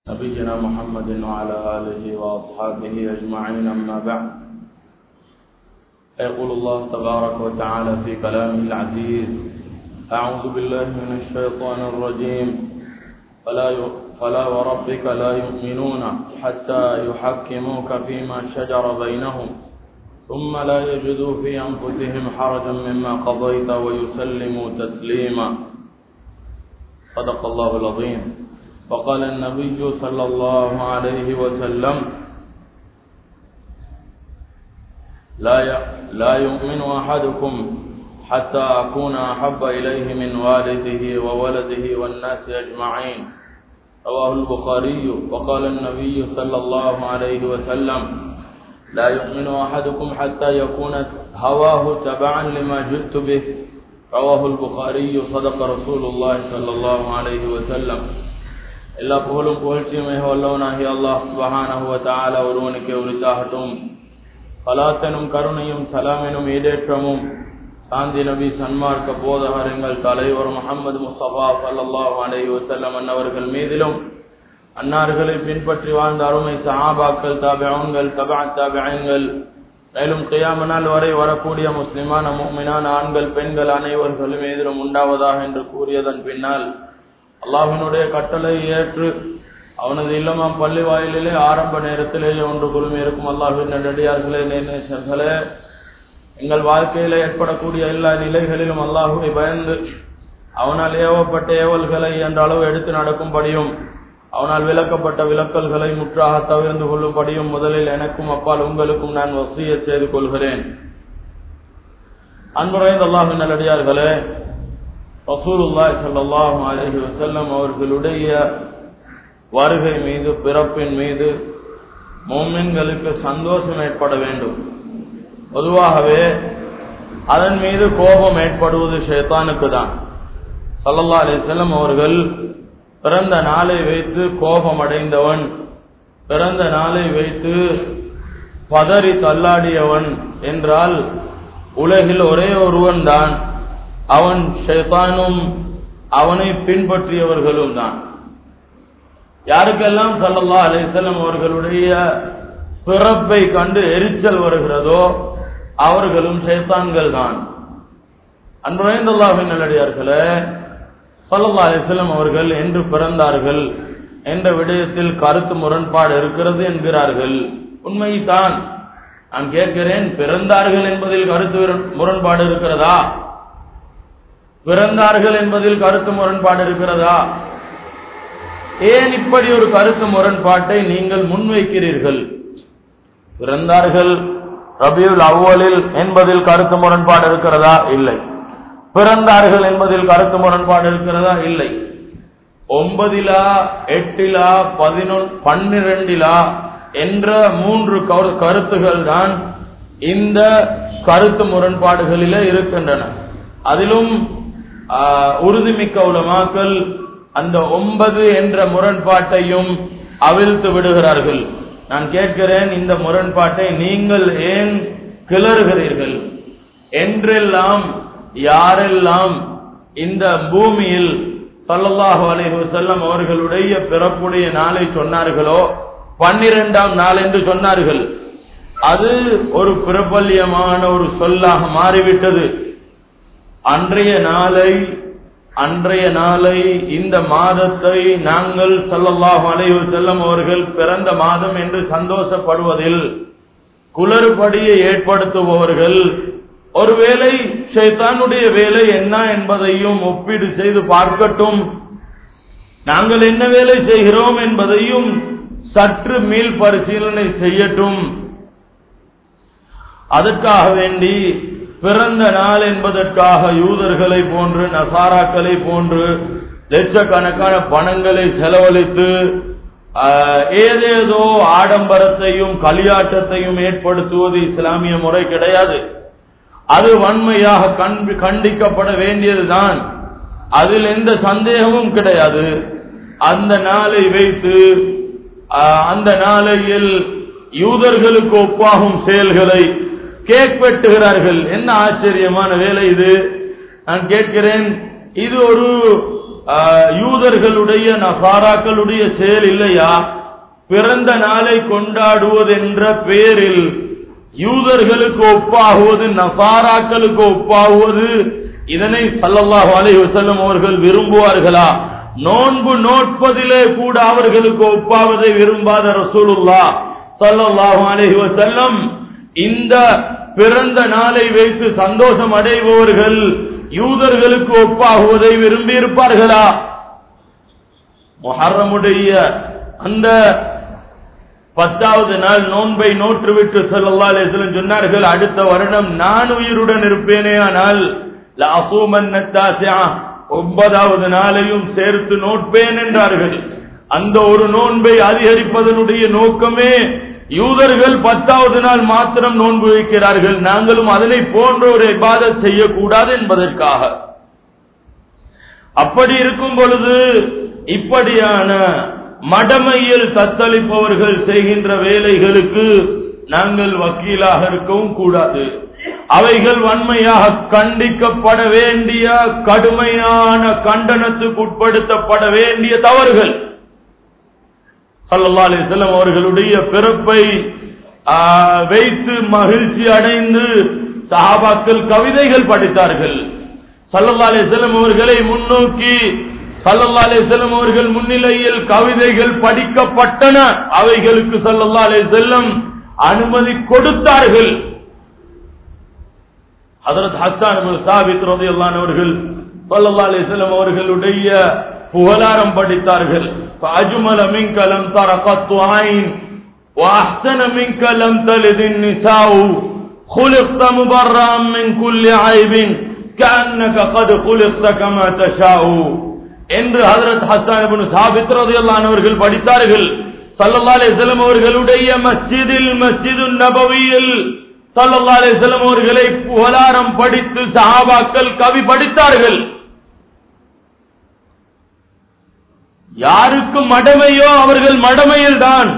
نبينا محمد وعلى آله وأصحابه أجمعين أما بعد يقول الله تبارك وتعالى في كلامه العزيز أعوذ بالله من الشيطان الرجيم فلا ي... فلا وربك لا يؤمنون حتى يحكموك فيما شجر بينهم ثم لا يجدوا في أنفسهم حرجا مما قضيت ويسلموا تسليما صدق الله العظيم وقال النبي صلى الله عليه وسلم لا ي... لا يؤمن أحدكم حتى أكون أحب إليه من والده وولده والناس أجمعين رواه البخاري وقال النبي صلى الله عليه وسلم لا يؤمن أحدكم حتى يكون هواه تبعا لما جئت به رواه البخاري صدق رسول الله صلى الله عليه وسلم எல்லா புகழும் புகழ்ச்சியுமே வல்லவனாகிய அல்லாஹ் சுபஹானஹுவ தஆலா ஒருவனுக்கு உரித்தாகட்டும் பலாத்தனும் கருணையும் சலாமெனும் ஈடேற்றமும் சாந்தி நபி சன்மார்க்க போதகர் எங்கள் தலைவர் முகமது முஸ்தபா சல்லாஹ் அலைஹி வசல்லம் அன்னவர்கள் மீதிலும் அன்னார்களை பின்பற்றி வாழ்ந்த அருமை சஹாபாக்கள் தாபியங்கள் தபா தாபியங்கள் மேலும் கியாமனால் வரை வரக்கூடிய முஸ்லிமான மூமினான ஆண்கள் பெண்கள் அனைவர்கள் மீதிலும் உண்டாவதாக என்று கூறியதன் பின்னால் அல்லாஹினுடைய கட்டளை ஏற்று அவனது இல்லமாம் பள்ளி வாயிலே ஆரம்ப நேரத்திலேயே ஒன்று குழுமி இருக்கும் அல்லாஹின் நடிகார்களே நேசர்களே எங்கள் வாழ்க்கையில ஏற்படக்கூடிய எல்லா நிலைகளிலும் அல்லாஹுவை பயந்து அவனால் ஏவப்பட்ட ஏவல்களை என்ற அளவு எடுத்து நடக்கும்படியும் அவனால் விளக்கப்பட்ட விளக்கல்களை முற்றாக தவிர்ந்து கொள்ளும்படியும் முதலில் எனக்கும் அப்பால் உங்களுக்கும் நான் வசிய செய்து கொள்கிறேன் அன்புரைந்த அல்லாஹின் நல்லடியார்களே ரசூலுல்லாய் சல்லாஹூ அலஹி வசல்லம் அவர்களுடைய வருகை மீது பிறப்பின் மீது மோமின்களுக்கு சந்தோஷம் ஏற்பட வேண்டும் பொதுவாகவே அதன் மீது கோபம் ஏற்படுவது ஷேத்தானுக்கு தான் சல்லல்லா அலிசல்லம் அவர்கள் பிறந்த நாளை வைத்து கோபம் அடைந்தவன் பிறந்த நாளை வைத்து பதறி தள்ளாடியவன் என்றால் உலகில் ஒரே ஒருவன் தான் அவன் ஷேத்தானும் அவனை பின்பற்றியவர்களும் தான் யாருக்கெல்லாம் சல்லல்லா அலிசல்லம் அவர்களுடைய பிறப்பை கண்டு எரிச்சல் வருகிறதோ அவர்களும் சேத்தான்கள் தான் அன்புரைந்தல்லாவின் நல்லடியார்களே சல்லல்லா அலிஸ்லம் அவர்கள் என்று பிறந்தார்கள் என்ற விடயத்தில் கருத்து முரண்பாடு இருக்கிறது என்கிறார்கள் உண்மைதான் நான் கேட்கிறேன் பிறந்தார்கள் என்பதில் கருத்து முரண்பாடு இருக்கிறதா பிறந்தார்கள் என்பதில் கருத்து முரண்பாடு இருக்கிறதா ஏன் இப்படி ஒரு கருத்து முரண்பாட்டை நீங்கள் முன்வைக்கிறீர்கள் பிறந்தார்கள் ரபியுல் அவ்வலில் என்பதில் கருத்து முரண்பாடு இருக்கிறதா இல்லை பிறந்தார்கள் என்பதில் கருத்து முரண்பாடு இருக்கிறதா இல்லை ஒன்பதிலா எட்டிலா பதினொன் பன்னிரண்டிலா என்ற மூன்று கருத்துகள் தான் இந்த கருத்து முரண்பாடுகளிலே இருக்கின்றன அதிலும் உறுதிமிக்க உலமாக்கள் அந்த ஒன்பது என்ற முரண்பாட்டையும் அவிழ்த்து விடுகிறார்கள் நான் கேட்கிறேன் இந்த முரண்பாட்டை நீங்கள் ஏன் கிளறுகிறீர்கள் என்றெல்லாம் யாரெல்லாம் இந்த பூமியில் சல்லல்லாஹு அலைஹு செல்லம் அவர்களுடைய பிறப்புடைய நாளை சொன்னார்களோ பன்னிரெண்டாம் நாள் என்று சொன்னார்கள் அது ஒரு பிரபல்யமான ஒரு சொல்லாக மாறிவிட்டது அன்றைய நாளை அன்றைய நாளை இந்த மாதத்தை நாங்கள் சல்லல்லாஹு அலைஹு செல்லம் அவர்கள் பிறந்த மாதம் என்று சந்தோஷப்படுவதில் குளறுபடியை ஏற்படுத்துபவர்கள் ஒருவேளை ஷைத்தானுடைய வேலை என்ன என்பதையும் ஒப்பீடு செய்து பார்க்கட்டும் நாங்கள் என்ன வேலை செய்கிறோம் என்பதையும் சற்று மீள் பரிசீலனை செய்யட்டும் அதற்காக வேண்டி பிறந்த நாள் என்பதற்காக யூதர்களை போன்று நசாராக்களை போன்று லட்சக்கணக்கான பணங்களை செலவழித்து ஏதேதோ ஆடம்பரத்தையும் களியாட்டத்தையும் ஏற்படுத்துவது இஸ்லாமிய முறை கிடையாது அது வன்மையாக கண்டிக்கப்பட வேண்டியதுதான் அதில் எந்த சந்தேகமும் கிடையாது அந்த நாளை வைத்து அந்த நாளையில் யூதர்களுக்கு ஒப்பாகும் செயல்களை கேக் வெட்டுகிறார்கள் என்ன ஆச்சரியமான வேலை இது நான் கேட்கிறேன் இது ஒரு ஆஹ், யூதர்களுடைய நசாராக்களுடைய செயல் இல்லையா பிறந்த நாளை கொண்டாடுவது என்ற பெயரில் யூதர்களுக்கு ஒப்பாகுவது நசாராக்களுக்கு ஒப்பாகுவது இதனை ஸல்லல்லாஹு அலைஹி வஸல்லம் அவர்கள் விரும்புவார்களா நோன்பு நோட்பதிலே கூட அவர்களுக்கு ஒப்பாவதை விரும்பாத ரசூலுல்லா ஸல்லல்லாஹு அலைஹி வஸல்லம் இந்த பிறந்த நாளை வைத்து சந்தோஷம் அடைபவர்கள் யூதர்களுக்கு ஒப்பாகுவதை விரும்பி இருப்பார்களா முஹர்ரமுடைய அந்த பத்தாவது நாள் நோன்பை நோற்றுவிட்டு ஸல்லல்லாஹு அலைஹி வஸல்லம் சொன்னார்கள் அடுத்த வருடம் நான் உயிருடன் இருப்பேனே ஆனால் லஅசூமன்ன தாசிஆ ஒன்பதாவது நாளையும் சேர்த்து நோட்பேன் என்றார்கள் அந்த ஒரு நோன்பை அதிகரிப்பதனுடைய நோக்கமே யூதர்கள் பத்தாவது நாள் மாத்திரம் நோன்பு வைக்கிறார்கள் நாங்களும் அதனை போன்ற ஒரு இபாதத் செய்யக்கூடாது என்பதற்காக அப்படி இருக்கும் பொழுது இப்படியான மடமையில் தத்தளிப்பவர்கள் செய்கின்ற வேலைகளுக்கு நாங்கள் வக்கீலாக இருக்கவும் கூடாது அவைகள் வன்மையாக கண்டிக்கப்பட வேண்டிய கடுமையான கண்டனத்துக்கு உட்படுத்தப்பட வேண்டிய தவறுகள் சல்லல்லா அலிஸ்லாம் அவர்களுடைய பிறப்பை ஆ, வைத்து மகிழ்ச்சி அடைந்து சஹாபாக்கள் கவிதைகள் படித்தார்கள் சல்லல்லா அலிஸ்லாம் அவர்களை முன்னோக்கி சல்லல்லா அலிஸ்லாம் அவர்கள் முன்னிலையில் கவிதைகள் படிக்கப்பட்டன அவைகளுக்கு சல்லல்லா அலிஸ்லாம் அனுமதி கொடுத்தார்கள் ஹதரத் ஹஸ்ஸான் இப்னு சாபித் ரலியல்லாஹு அவர்கள் ஸல்லல்லாஹு அலைஹி வஸல்லம் அவர்களுடைய புகழாரம் படித்தார்கள் فاجمل منك لم تر قط عين واحسن منك لم تلد النساء خلقت مبرأ من كل عيب كأنك قد خلقت كما تشاء என்று ஹஜரத் ஹஸ்ஸான் இப்னு சாபித் ரலியல்லாஹு அன்ஹு அவர்கள் படித்தார்கள் ஸல்லல்லாஹு அலைஹி வஸல்லம் அவர்களுடைய மஸ்ஜிதில் மஸ்ஜிதுன் நபவியில் ஸல்லல்லாஹு அலைஹி வஸல்லம் அவர்களை புகழாரம் படித்து சஹாபாக்கள் கவி படித்தார்கள் யாருக்கு மடமையோ அவர்கள் மடமையில் தான்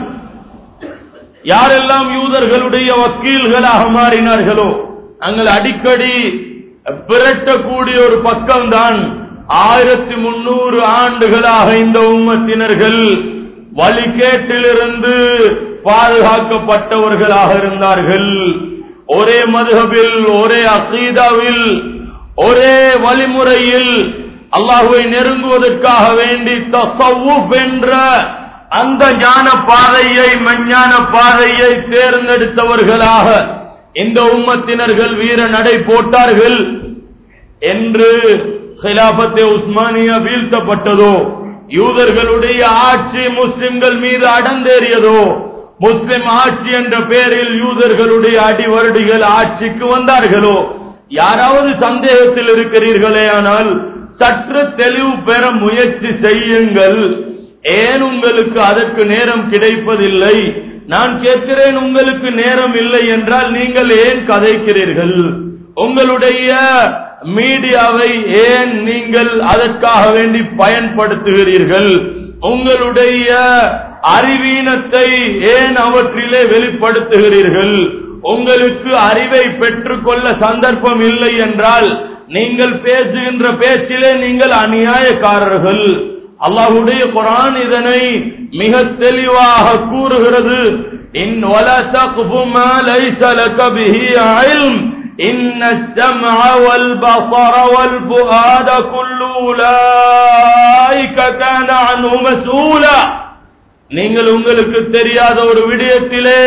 யாரெல்லாம் யூதர்களுடைய வக்கீல்களாக மாறினார்களோ நாங்கள் அடிக்கடி பிரட்டக்கூடிய ஒரு பக்கம்தான் ஆயிரத்தி முன்னூறு ஆண்டுகளாக இந்த உம்மத்தினர்கள் வழிகேட்டிலிருந்து பாதுகாக்கப்பட்டவர்களாக இருந்தார்கள் ஒரே மதுகபில் ஒரே அசீதாவில் ஒரே வழிமுறையில் அல்லாஹுவை நெருங்குவதற்காக வேண்டி தசவுப் என்ற அந்த ஞான பாதையை மெஞ்ஞான பாதையை தேர்ந்தெடுத்தவர்களாக இந்த உம்மத்தினர்கள் வீர நடை போட்டார்கள் என்று ஹிலாபத்தே உஸ்மானியா வீழ்த்தப்பட்டதோ யூதர்களுடைய ஆட்சி முஸ்லிம்கள் மீது அடந்தேறியதோ முஸ்லிம் ஆட்சி என்ற பெயரில் யூதர்களுடைய அடிவருடிகள் ஆட்சிக்கு வந்தார்களோ யாராவது சந்தேகத்தில் இருக்கிறீர்களே ஆனால் சற்று தெளிவு பெற முயற்சி செய்யுங்கள் ஏன் உங்களுக்கு அதற்கு நேரம் கிடைப்பதில்லை நான் கேட்கிறேன் உங்களுக்கு நேரம் இல்லை என்றால் நீங்கள் ஏன் கதைக்கிறீர்கள் உங்களுடைய மீடியாவை ஏன் நீங்கள் அதற்காக வேண்டி பயன்படுத்துகிறீர்கள் உங்களுடைய அறிவீனத்தை ஏன் அவற்றிலே வெளிப்படுத்துகிறீர்கள் உங்களுக்கு அறிவை பெற்றுக்கொள்ள சந்தர்ப்பம் இல்லை என்றால் நீங்கள் பேசுகின்ற பேச்சிலே நீங்கள் அநியாயக்காரர்கள் அல்லாஹுடைய குரான் இதனை மிக தெளிவாக கூறுகிறது இன் ولا تقف ما ليس لك به علم إن السمع والبصر والفؤاد كل أولئك كان عنه مسؤولا நீங்கள் உங்களுக்கு தெரியாத ஒரு விடயத்திலே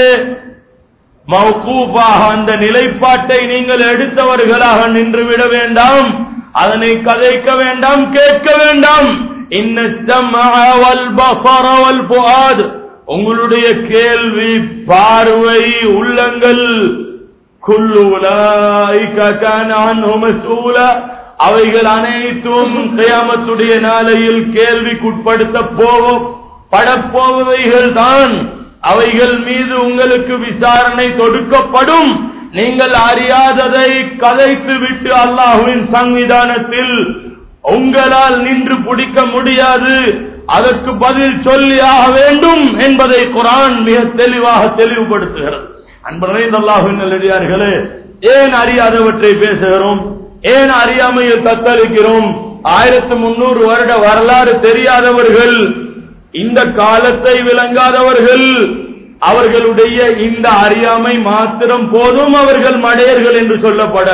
மௌகூஃபாக அந்த நிலைப்பாட்டை நீங்கள் எடுத்தவர்களாக நின்று விட வேண்டாம் அதனை கதைக்க வேண்டாம் கேட்க வேண்டாம் இன்ன السمع والبصر والفؤاد உங்களுடைய கேள்வி பார்வை உள்ளங்கள் குல்லு உலாயிக கான அன்ஹு மஸ்ஊலா அவைகள் அனைத்தும் கியாமத்துடைய நாளையில் கேள்விக்குட்படுத்த போவோம் படப்போவவைகள் தான் அவைகள் மீது உங்களுக்கு விசாரணை தொடுக்கப்படும் நீங்கள் அறியாததை கதைத்து விட்டு அல்லாஹுவின் சன்னிதானத்தில் உங்களால் நின்று பிடிக்க முடியாது அதற்கு பதில் சொல்லி ஆக வேண்டும் என்பதை குரான் மிக தெளிவாக தெளிவுபடுத்துகிறது அன்பர்களே அல்லாஹுவின் நல்லடியார்களே ஏன் அறியாதவற்றை பேசுகிறோம் ஏன் அறியாமையில் தத்தளிக்கிறோம் ஆயிரத்து முன்னூறு வருட வரலாறு தெரியாதவர்கள் இந்த காலத்தை விளங்காதவர்கள் அவர்களுடைய இந்த அறியாமை மாத்திரம் போதும் அவர்கள் மடையர்கள் என்று சொல்லப்பட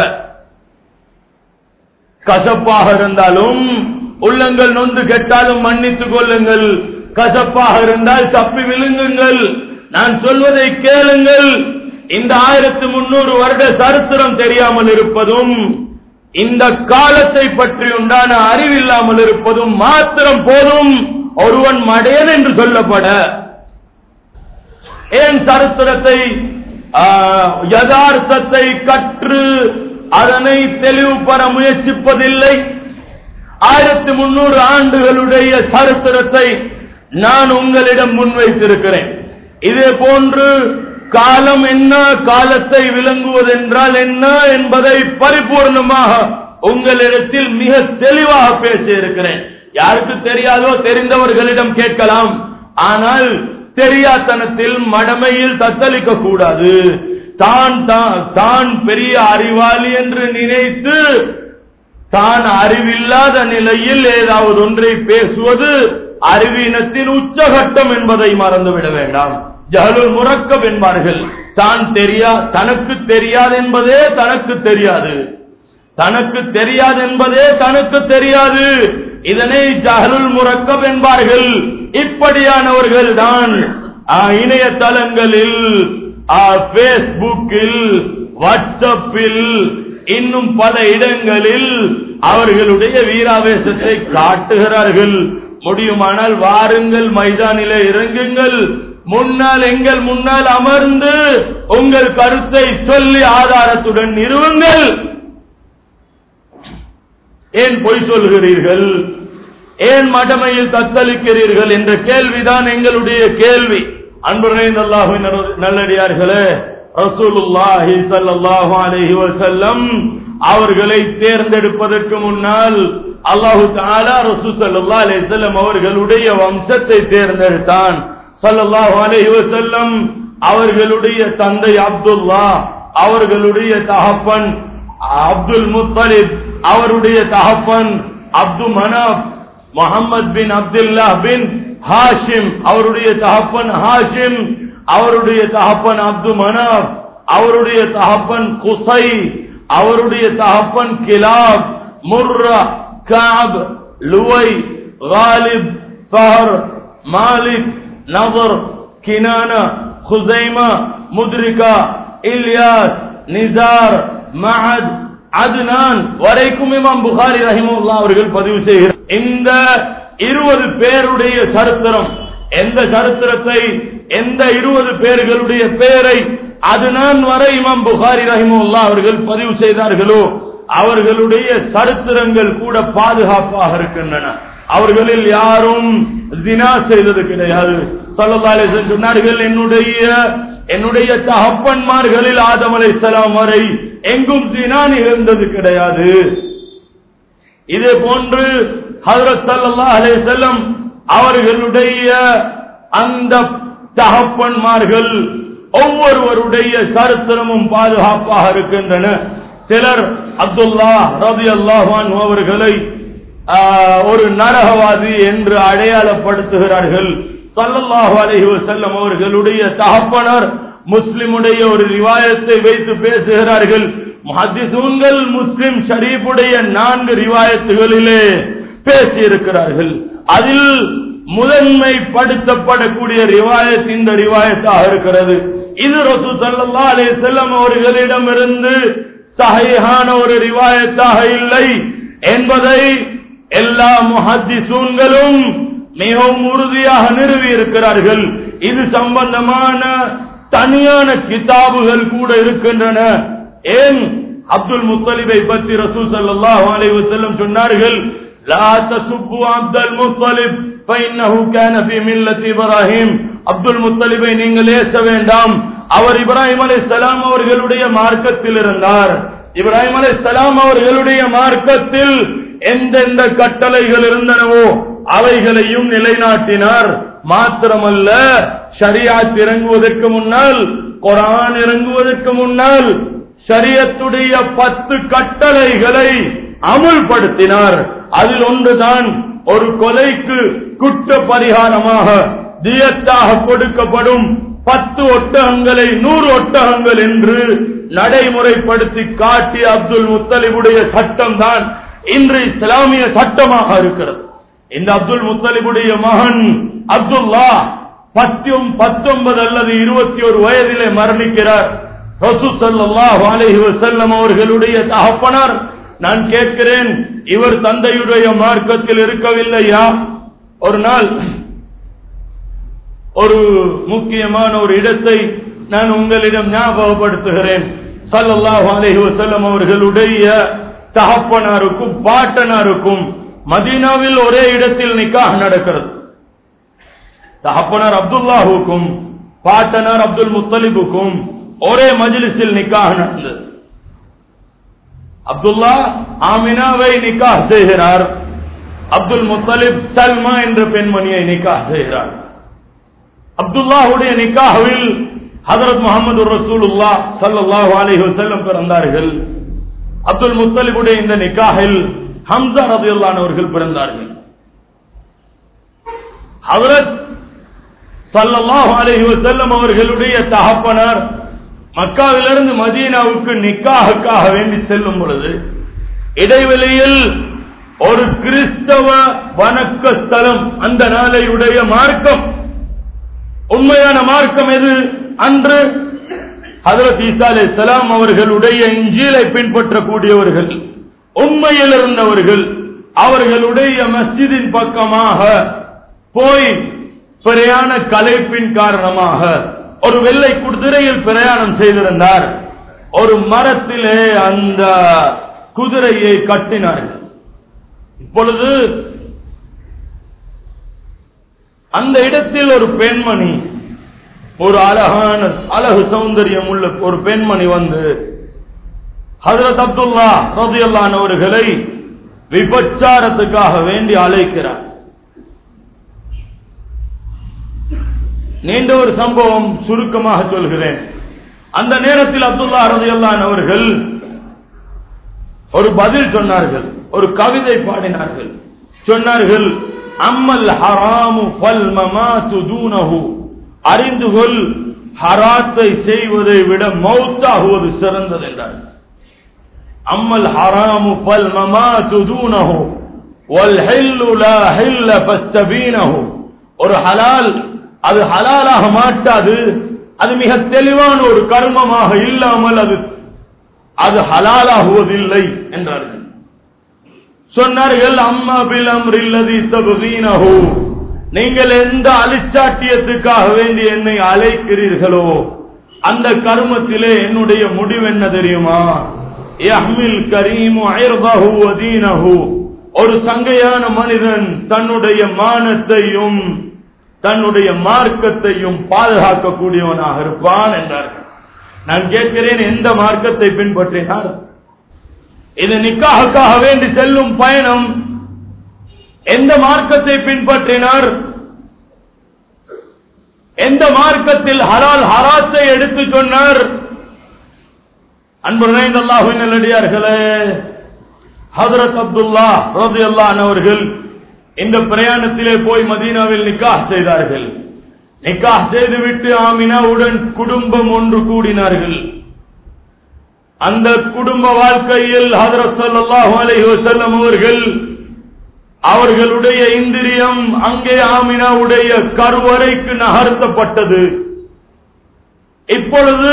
கசப்பாக இருந்தாலும் உள்ளங்கள் நொந்து கெட்டாலும் மன்னித்துக் கொள்ளுங்கள் கசப்பாக இருந்தால் தப்பி விழுங்குங்கள் நான் சொல்வதை கேளுங்கள் இந்த ஆயிரத்து முன்னூறு வருட சரித்திரம் தெரியாமல் இருப்பதும் இந்த காலத்தை பற்றி உண்டான அறிவில்லாமல் இருப்பதும் மாத்திரம் போதும் ஒருவன் மடையன் என்று சொல்லப்பட ஏன் சரித்திரத்தை ஆ, யதார்த்தத்தை கற்று அதனை தெளிவுபெற முயற்சிப்பதில்லை ஆயிரத்தி முன்னூறு ஆண்டுகளுடைய சரித்திரத்தை நான் உங்களிடம் முன்வைத்திருக்கிறேன் இதே போன்று காலம் என்ன காலத்தை விளங்குவதென்றால் என்ன என்பதை பரிபூர்ணமாக உங்களிடத்தில் மிக தெளிவாக பேசியிருக்கிறேன் யாருக்கு தெரியாதோ தெரிந்தவர்களிடம் கேட்கலாம் ஆனால் தெரியாத்தனத்தில் மடமையில் தத்தளிக்க கூடாது தான் தான்- தான் பெரிய அறிவாளி என்று நினைத்து தான் அறிவில்லாத நிலையில் ஏதாவது ஒன்றை பேசுவது அறிவீனத்தின் உச்சகட்டம் என்பதை மறந்துவிட வேண்டாம் ஜஹலுல் முரக்கப் என்பார்கள் தான் தெரியா தனக்கு தெரியாது என்பதே தனக்கு தெரியாது தனக்கு தெரியாது என்பதே தனக்கு தெரியாது இதனை ஜஹலுல் முரக்கப் என்பார்கள் இப்படியானவர்கள் தான் இணையதளங்களில் பேஸ்புக்கில் வாட்ஸ்அப்பில் இன்னும் பல இடங்களில் அவர்களுடைய வீராவேசத்தை காட்டுகிறார்கள் முடியுமானால் வாருங்கள் மைதானிலே இறங்குங்கள் முன்னால் எங்கள் முன்னால் அமர்ந்து உங்கள் கருத்தை சொல்லி ஆதாரத்துடன் நிறுவுங்கள் ஏன் பொய் சொல்கிறீர்கள் ஏன் மடமையில் தத்தளிக்கிறீர்கள் என்ற கேள்விதான் எங்களுடைய கேள்வி அன்பு அல்லாஹின் நல்லடியார்களே ரசூலுல்லாஹி ஸல்லல்லாஹு அலைஹி வஸல்லம் அவர்களை தேர்ந்தெடுப்பதற்கு முன்னால் அல்லாஹு தஆலா ரசூல் ஸல்லல்லாஹு அலைஹி வஸல்லம் அவர்களுடைய வம்சத்தை தேர்ந்தெடுத்தான் ஸல்லல்லாஹு அலைஹி வஸல்லம் அவர்களுடைய தந்தை அப்துல்லா அவர்களுடைய தகப்பன் அப்துல் முத்தலிப் அவருடைய தகப்பன் அப்து மனாப் முகமது பின் அப்துல்லா பின் ஹாஷிம் அவருடைய தகப்பன் ஹாஷிம் அவருடைய தகப்பன் அப்து மனாப் அவருடைய தகப்பன் குசை அவருடைய தகப்பன் கிலாப் முர்ரா காப் லுவை காலிப் ஃபஹர் மாலிக் நவர் கினானா குசைமா முத்ரிகா இல்யாஸ் நிசார் மஹத் அதுனான் வரைக்கும் இமாம் புகாரி ரஹிமுல்லா அவர்கள் பதிவு செய்கிறார் இந்த இருபது பேருடைய சரித்திரம் எந்த சரித்திரத்தை எந்த இருபது பேர்களுடைய பெயரை அதுனான் வரை இமாம் புகாரி ரஹிமுல்லா அவர்கள் பதிவு செய்தார்களோ அவர்களுடைய சரித்திரங்கள் கூட பாதுகாப்பாக இருக்கின்றன அவர்களில் யாரும் ஜினா செய்தது கிடையாது ஸல்லல்லாஹு அலைஹி வஸல்லம் சொன்னார்கள் என்னுடைய என்னுடைய தகப்பன்மார்களில் ஆதம் அலைஹிஸ்ஸலாம் வரை எங்கும் ஜினா நிகழ்ந்தது கிடையாது இதே போன்று ஹஜரத் ஸல்லல்லாஹு அலைஹி வஸல்லம் அவர்களுடைய அந்த தகப்பன்மார்கள் ஒவ்வொருவருடைய சரித்திரமும் பாதுகாப்பாக இருக்கின்றன சிலர் அப்துல்லா ரபி அல்லாஹான் அவர்களை ஆஹ், ஒரு நரகவாதி என்று அடையாளப்படுத்துகிறார்கள் ஸல்லல்லாஹு அலைஹி வஸல்லம் அவர்களுடைய தகப்பனர் முஸ்லிமுடைய ஒரு ரிவாயத்தை வைத்து பேசுகிறார்கள் முஹத்திசூன்கள் முஸ்லிம் ஷரீஃபுடைய நான்கு ரிவாயத்துகளிலே பேசியிருக்கிறார்கள் அதில் முதன்மைப்படுத்தப்படக்கூடிய ரிவாயத் இந்த ரிவாயத்தாக இருக்கிறது இது ரசூ ஸல்லல்லாஹு அலைஹி வஸல்லம் அவர்களிடமிருந்து சஹீஹான ஒரு ரிவாயத்தாக இல்லை என்பதை எல்லா முஹத்திசூன்களும் மிகவும் உறுதியாக நிறுவி இருக்கிறார்கள் இது சம்பந்தமான தனியான கிதாபுகள் கூட இருக்கின்றன ஏன் அப்துல் முத்தலிபை பற்றி ரசூல் ஸல்லல்லாஹு அலைஹி வஸல்லம் சொன்னார்கள் لا تسبوا عبد المطلب فإنه كان في ملة إبراهيم அப்துல் முத்தலிபை நீங்கள் ஏச வேண்டாம் அவர் இப்ராஹிம் அலைஹிஸ்ஸலாம் அவர்களுடைய மார்க்கத்தில் இருந்தார் இப்ராஹிம் அலைஹிஸ்ஸலாம் அவர்களுடைய மார்க்கத்தில் எந்தெந்த கட்டளைகள் இருந்தனவோ அவைகளையும் நிலைநாட்டினார் மாத்திரமல்ல ஷரியாத் இறங்குவதற்கு முன்னால் குரான் இறங்குவதற்கு முன்னால் ஷரியத்துடைய பத்து கட்டளைகளை அமுல்படுத்தினார் அதில் ஒன்றுதான் ஒரு கொலைக்கு குற்ற பரிகாரமாக தியத்தாக கொடுக்கப்படும் பத்து ஒட்டகங்களை நூறு ஒட்டகங்கள் என்று நடைமுறைப்படுத்தி காட்டிய அப்துல் முத்தலிபுடைய சட்டம் தான் இன்று இஸ்லாமிய சட்டமாக இருக்கிறது இந்த அப்துல் முத்தலிபுடைய மகன் அப்துல்லா பத்தும் பத்தொன்பது அல்லது இருபத்தி ஒரு வயதிலே மரணிக்கிறார் ரசூசல்லாஹு அலைஹி வஸல்லம் அவர்களுடைய தகப்பனார் நான் கேட்கிறேன் இவர் தந்தையுடைய மார்க்கத்தில் இருக்கவில்லையா ஒரு நாள் ஒரு முக்கியமான ஒரு இடத்தை நான் உங்களிடம் ஞாபகப்படுத்துகிறேன் சல்லல்லாஹு அலைஹி வஸல்லம் அவர்களுடைய தகப்பனாருக்கும் பாட்டனாருக்கும் மதீனாவில் ஒரே இடத்தில் நிக்காஹ் நடக்கிறது தகப்பனார் அப்துல்லாஹுக்கும் பாட்டனார் அப்துல் முத்தலிபுக்கும் ஒரே மஜ்லிஸில் நிக்காஹ் நடந்தது அப்துல்லா ஆமினாவை நிக்காஹ் செய்கிறார் அப்துல் முத்தலிப் சல்மா என்ற பெண்மணியை நிக்காஹ் செய்கிறார் அப்துல்லாஹுடைய நிக்காஹில் ஹதரத் முகமது ரசூலுல்லா சல்லாஹு அலைஹி வஸல்லம் பிறந்தார்கள் அப்துல் முத்தலிபுடைய இந்த நிக்காஹில் ஹம்சா ரதியுல்லானவர்கள் பிறந்தார்கள் ஹதரத் சல்லல்லாஹு அலைஹி வஸல்லம் அவர்களுடைய தகப்பனார் மக்காவிலிருந்து மதீனாவுக்கு நிக்காஹுக்காக வேண்டி செல்லும் பொழுது இடைவெளியில் ஒரு கிறிஸ்தவ வணக்க ஸ்தலம் அந்த நாளையுடைய மார்க்கம் உண்மையான மார்க்கம் எது அன்று ஹதரத் ஈசா அலை சலாம் அவர்களுடைய இஞ்சீலை பின்பற்றக்கூடியவர்கள் உண்மையில் இருந்தவர்கள் அவர்களுடைய மஸ்ஜிதின் பக்கமாக போய் பிரயாண கலைப்பின் காரணமாக ஒரு வெள்ளை குதிரையில் பிரயாணம் செய்திருந்தார் ஒரு மரத்திலே அந்த குதிரையை கட்டினார்கள் இப்பொழுது அந்த இடத்தில் ஒரு பெண்மணி ஒரு அழகான அழகு சௌந்தரியம் உள்ள ஒரு பெண்மணி வந்து ஹசரத் அப்துல்லா ரபியல்லான் அவர்களை விபச்சாரத்துக்காக வேண்டி அழைக்கிறார் நீண்ட ஒரு சம்பவம் சுருக்கமாக சொல்கிறேன் அந்த நேரத்தில் அப்துல்லா ரதியல்லான் அவர்கள் ஒரு பதில் சொன்னார்கள் ஒரு கவிதை பாடினார்கள் சொன்னார்கள் அம்மல் ஹராமு பல் மமாத்து தூனஹு அறிந்து கொள் ஹராத்தை செய்வதை விட மௌத்தாகுவது சிறந்தது என்றார் அம்மல் ஹராமு பல் மமாத்து தூனஹு வல் ஹில்லு லா ஹில்ல ஃபஸ்தபீனஹு ஒரு ஹலால் அது ஹலாலாக மாட்டாது அது மிக தெளிவான ஒரு கர்மமாக இல்லாமல் அது அது ஹலாலாகுவதில்லை என்றார்கள் சொன்னார்கள் அம்மா பில் அம்ரில்லதி தபுதீனஹு நீங்கள் எந்த அலிச்சாட்டியத்துக்காக வேண்டி என்னை அழைக்கிறீர்களோ அந்த கர்மத்திலே என்னுடைய முடிவு என்ன தெரியுமா யஹ்மில் கரீமு ஐர்தஹு வதீனஹு ஒரு சங்கையான மனிதன் தன்னுடைய மானத்தையும் தன்னுடைய மார்க்கத்தையும் பாதுகாக்கக்கூடியவனாக இருப்பான் என்றார்கள் நான் கேட்கிறேன் எந்த மார்க்கத்தை பின்பற்றினார் இது நிக்காக வேண்டி செல்லும் பயணம் எந்த மார்க்கத்தை பின்பற்றினார் எந்த மார்க்கத்தில் ஹலால் ஹராத்தை எடுத்து சொன்னார் அன்பு நிறைந்தல்லாஹின் நல்லடியார்களே ஹதரத் அப்துல்லா ரோதி அவர்கள் இந்த பிரயாணத்திலே போய் மதீனாவில் நிக்காஹ் செய்தார்கள் நிக்காஹ் செய்துவிட்டு ஆமினாவுடன் குடும்பம் ஒன்று கூடினார்கள் அந்த குடும்ப வாழ்க்கையில் ஹதரத் ஸல்லல்லாஹு அலைஹி வஸல்லம் அவர்கள் அவர்களுடைய இந்திரியம் அங்கே ஆமினாவுடைய கருவறைக்கு நகர்த்தப்பட்டது இப்பொழுது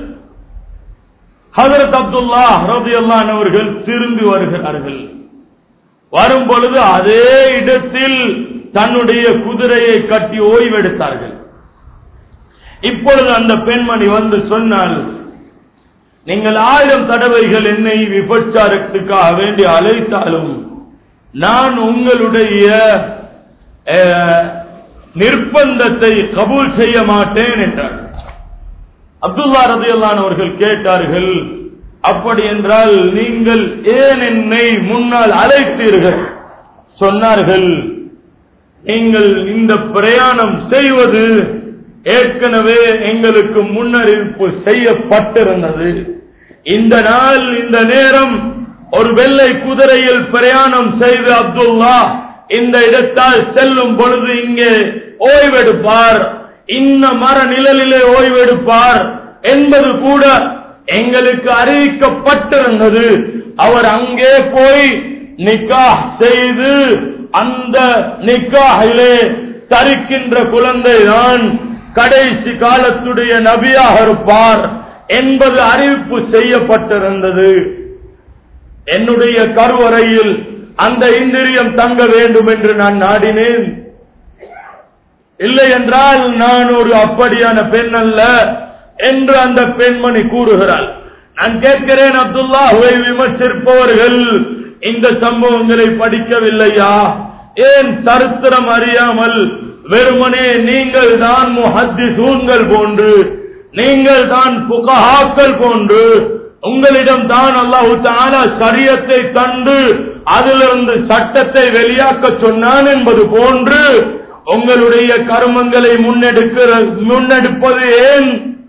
ஹதரத் அப்துல்லா ரபியல்லான் அவர்கள் திரும்பி வருகிறார்கள் வரும் பொழுது அதே இடத்தில் தன்னுடைய குதிரையை கட்டி ஓய்வெடுத்தார்கள் இப்பொழுது அந்த பெண்மணி வந்து சொன்னால் நீங்கள் ஆயிரம் தடவைகள் என்னை விபச்சாரத்துக்காக வேண்டி அழைத்தாலும் நான் உங்களுடைய அஹ், நிர்பந்தத்தை கபூல் செய்ய மாட்டேன் என்றார் அப்துல்லா ரதியல்லான் அவர்கள் கேட்டார்கள் அப்படி என்றால் நீங்கள் ஏன் என்னை முன்னால் அழைத்தீர்கள் சொன்னார்கள் நீங்கள் இந்த பிரயாணம் செய்வது ஏற்கனவே எங்களுக்கு முன்னறிவிப்பு செய்யப்பட்டிருந்தது இந்த நாள் இந்த நேரம் ஒரு வெள்ளை குதிரையில் பிரயாணம் செய்து அப்துல்லா இந்த இடத்தால் செல்லும் பொழுது இங்கே ஓய்வெடுப்பார் இன்ன மர நிழலிலே ஓய்வெடுப்பார் என்பது கூட எங்களுக்கு அறிவிக்கப்பட்டிருந்தது அவர் அங்கே போய் நிக்காஹ் செய்து அந்த நிக்காஹிலே தரிக்கின்ற குழந்தைதான் கடைசி காலத்துடைய நபியாக இருப்பார் என்பது அறிவிப்பு செய்யப்பட்டிருந்தது என்னுடைய கருவறையில் அந்த இந்திரியம் தங்க வேண்டும் என்று நான் நாடினேன் இல்லை என்றால் நான் ஒரு அப்படியான பெண் அல்ல என்று அந்த பெண்மணி கூறுகிறாள் நான் கேட்கிறேன் அப்துல்லாஹுவை விமர்சிப்பவர்கள் இந்த சம்பவங்களை படிக்கவில்லையா ஏன் சரித்திரம் அறியாமல் வெறுமனே நீங்கள் தான் முஹத்திசூன்கள் போன்று நீங்கள் தான் புகஹாக்கள் போன்று உங்களிடம் தான் அல்லாஹு தாலா சரியத்தை தந்து அதிலிருந்து சட்டத்தை வெளியாக்க சொன்னான் என்பது போன்று உங்களுடைய கர்மங்களை முன்னெடுக்கிற முன்னெடுப்பது ஏன்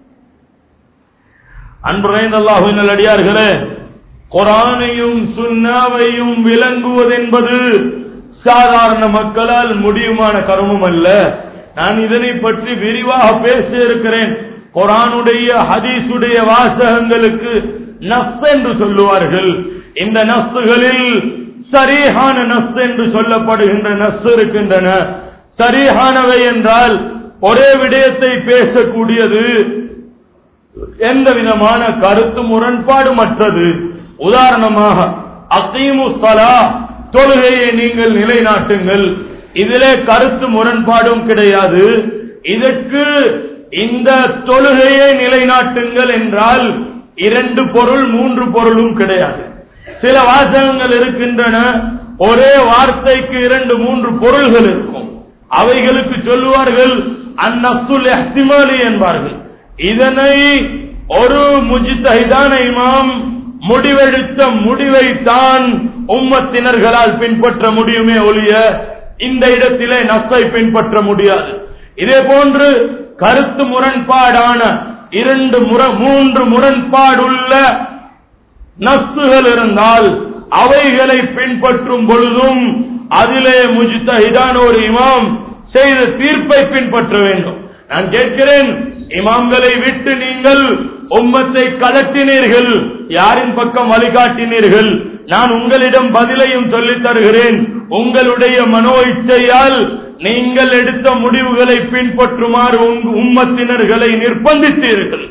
அன்புரைந்த அல்லாஹுவின் நல்லடியார்களே குரானையும் சுன்னாவையும் விளங்குவதென்பது சாதாரண மக்களால் முடியுமான கர்மம் அல்ல நான் இதனை பற்றி விரிவாக பேச இருக்கிறேன் குரானுடைய ஹதீசுடைய வாசகங்களுக்கு நஸ் என்று சொல்லுவார்கள் இந்த நஸ்களில் சரியான நஸ் என்று சொல்லப்படுகின்ற நஸ் இருக்கின்றன சரியானவை என்றால் ஒரே விடயத்தை பேசக்கூடியது எந்த விதமான கருத்து முரண்பாடு மற்றது உதாரணமாக அசீமு சலா தொழுகையை நீங்கள் நிலைநாட்டுங்கள் இதிலே கருத்து முரண்பாடும் கிடையாது இதற்கு இந்த தொழுகையை நிலைநாட்டுங்கள் என்றால் இரண்டு பொருள் மூன்று பொருளும் கிடையாது சில வாசகங்கள் இருக்கின்றன ஒரே வார்த்தைக்கு இரண்டு மூன்று பொருள்கள் இருக்கும் அவைகளுக்கு சொல்லுவார்கள் அந்நசுல் எஹ்திமாலி என்பார்கள் இதனை ஒரு முஜித்தஹிதான இமாம் முடிவெடுத்த முடிவை தான் உம்மத்தினர்களால் பின்பற்ற முடியுமே ஒழிய இந்த இடத்திலே நஸ்ஸை பின்பற்ற முடியாது இதே போன்று கருத்து முரண்பாடான இரண்டு முற மூன்று முரண்பாடுள்ள நஸ்ஸுகள் இருந்தால் அவைகளை பின்பற்றும் பொழுதும் அதிலே முஜித்தஹிதான ஒரு இமாம் செய்த தீர்ப்பை பின்பற்ற வேண்டும் நான் கேட்கிறேன் இமாம்களை விட்டு நீங்கள் உம்மத்தை கலட்டினீர்கள் யாரின் பக்கம் வழிகாட்டினீர்கள் நான் உங்களிடம் பதிலையும் சொல்லித் தருகிறேன் உங்களுடைய மனோ இச்சையால் நீங்கள் எடுத்த முடிவுகளை பின்பற்றுமாறு உங்க உம்மத்தினர்களை நிர்பந்தித்தீர்கள்